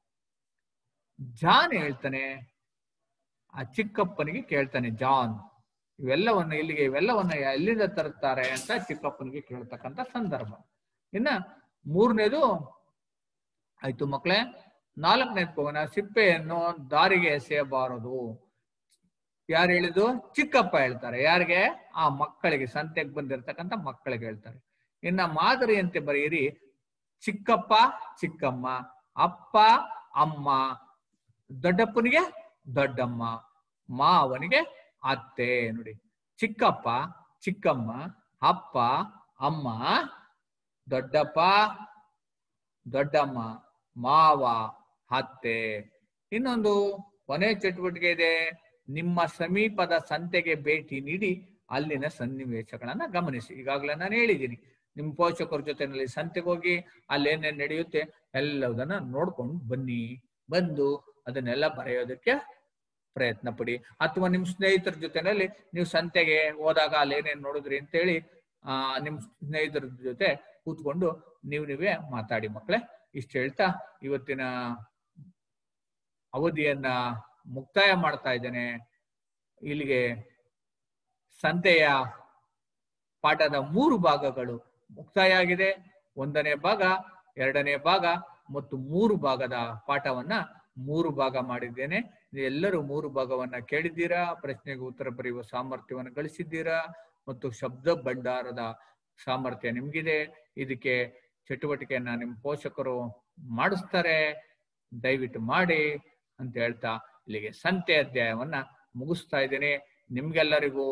Speaker 1: ಜಾನ್ ಹೇಳ್ತಾನೆ ಆ ಚಿಕ್ಕಪ್ಪನಿಗೆ ಕೇಳ್ತಾನೆ ಜಾನ್ ಇವೆಲ್ಲವನ್ನ ಇಲ್ಲಿಗೆ ಇವೆಲ್ಲವನ್ನ ಎಲ್ಲಿಂದ ತರುತ್ತಾರೆ ಅಂತ ಚಿಕ್ಕಪ್ಪನಿಗೆ ಕೇಳ್ತಕ್ಕಂತ ಸಂದರ್ಭ ಇನ್ನ ಮೂರನೇದು ಆಯ್ತು ಮಕ್ಕಳೇ ನಾಲ್ಕನೇದು ಹೋಗೋಣ ಸಿಪ್ಪೆಯನ್ನು ದಾರಿಗೆ ಎಸೆಯಬಾರದು ಯಾರು ಹೇಳಿದ್ದು ಚಿಕ್ಕಪ್ಪ ಹೇಳ್ತಾರೆ ಯಾರಿಗೆ ಆ ಮಕ್ಕಳಿಗೆ ಸಂತೆಗೆ ಬಂದಿರತಕ್ಕಂತ ಮಕ್ಕಳಿಗೆ ಹೇಳ್ತಾರೆ ಇನ್ನ ಮಾದರಿಯಂತೆ ಬರೆಯಿರಿ ಚಿಕ್ಕಪ್ಪ ಚಿಕ್ಕಮ್ಮ ಅಪ್ಪ ಅಮ್ಮ ದೊಡ್ಡಪ್ಪನಿಗೆ ದೊಡ್ಡಮ್ಮ ಮಾವನಿಗೆ ಅತ್ತೆ ನೋಡಿ ಚಿಕ್ಕಪ್ಪ ಚಿಕ್ಕಮ್ಮ ಅಪ್ಪ ಅಮ್ಮ ದೊಡ್ಡಪ್ಪ ದೊಡ್ಡಮ್ಮ ಮಾವ ಅತ್ತೆ ಇನ್ನೊಂದು ಕೊನೆ ಚಟುವಟಿಕೆ ಇದೆ ನಿಮ್ಮ ಸಮೀಪದ ಸಂತೆಗೆ ಭೇಟಿ ನೀಡಿ ಅಲ್ಲಿನ ಸನ್ನಿವೇಶಗಳನ್ನ ಗಮನಿಸಿ ಈಗಾಗಲೇ ನಾನು ಹೇಳಿದ್ದೀನಿ ನಿಮ್ಮ ಪೋಷಕರ ಜೊತೆನಲ್ಲಿ ಸಂತೆಗೆ ಹೋಗಿ ಅಲ್ಲೇನೇನ್ ನಡೆಯುತ್ತೆ ಎಲ್ಲದನ್ನ ನೋಡ್ಕೊಂಡು ಬನ್ನಿ ಬಂದು ಅದನ್ನೆಲ್ಲ ಬರೆಯೋದಕ್ಕೆ ಪ್ರಯತ್ನ ಪಡಿ ಅಥವಾ ನಿಮ್ ಸ್ನೇಹಿತರ ಜೊತೆನಲ್ಲಿ ನೀವು ಸಂತೆಗೆ ಹೋದಾಗ ಅಲ್ಲಿ ಏನೇನ್ ನೋಡಿದ್ರಿ ಅಂತೇಳಿ ಆ ನಿಮ್ ಸ್ನೇಹಿತರ ಜೊತೆ ಕೂತ್ಕೊಂಡು ನೀವು ನೀವೇ ಮಾತಾಡಿ ಮಕ್ಕಳೇ ಇಷ್ಟು ಹೇಳ್ತಾ ಇವತ್ತಿನ ಅವಧಿಯನ್ನ ಮುಕ್ತಾಯ ಮಾಡ್ತಾ ಇದ್ದೇನೆ ಇಲ್ಲಿಗೆ ಸಂತೆಯ ಪಾಠದ ಮೂರು ಭಾಗಗಳು ಮುಕ್ತಾಯ ಆಗಿದೆ ಒಂದನೇ ಭಾಗ ಎರಡನೇ ಭಾಗ ಮತ್ತು ಮೂರು ಭಾಗದ ಪಾಠವನ್ನ ಮೂರು ಭಾಗ ಮಾಡಿದ್ದೇನೆ ಎಲ್ಲರೂ ಮೂರು ಭಾಗವನ್ನ ಕೇಳಿದ್ದೀರಾ ಪ್ರಶ್ನೆಗೆ ಉತ್ತರ ಬರೆಯುವ ಸಾಮರ್ಥ್ಯವನ್ನು ಗಳಿಸಿದ್ದೀರಾ ಮತ್ತು ಶಬ್ದ ಭಂಡಾರದ ಸಾಮರ್ಥ್ಯ ನಿಮ್ಗಿದೆ ಇದಕ್ಕೆ ಚಟುವಟಿಕೆಯನ್ನ ನಿಮ್ಮ ಪೋಷಕರು ಮಾಡಿಸ್ತಾರೆ ದಯವಿಟ್ಟು ಮಾಡಿ ಅಂತ ಹೇಳ್ತಾ ಇಲ್ಲಿಗೆ ಸಂತೆ ಅಧ್ಯಾಯವನ್ನ ಮುಗಿಸ್ತಾ ಇದ್ದೇನೆ ನಿಮ್ಗೆಲ್ಲರಿಗೂ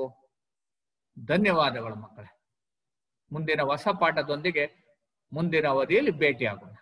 Speaker 1: ಧನ್ಯವಾದಗಳು ಮಕ್ಕಳೇ ಮುಂದಿನ ಹೊಸ ಪಾಠದೊಂದಿಗೆ ಮುಂದಿನ ಅವಧಿಯಲ್ಲಿ ಭೇಟಿಯಾಗೋಣ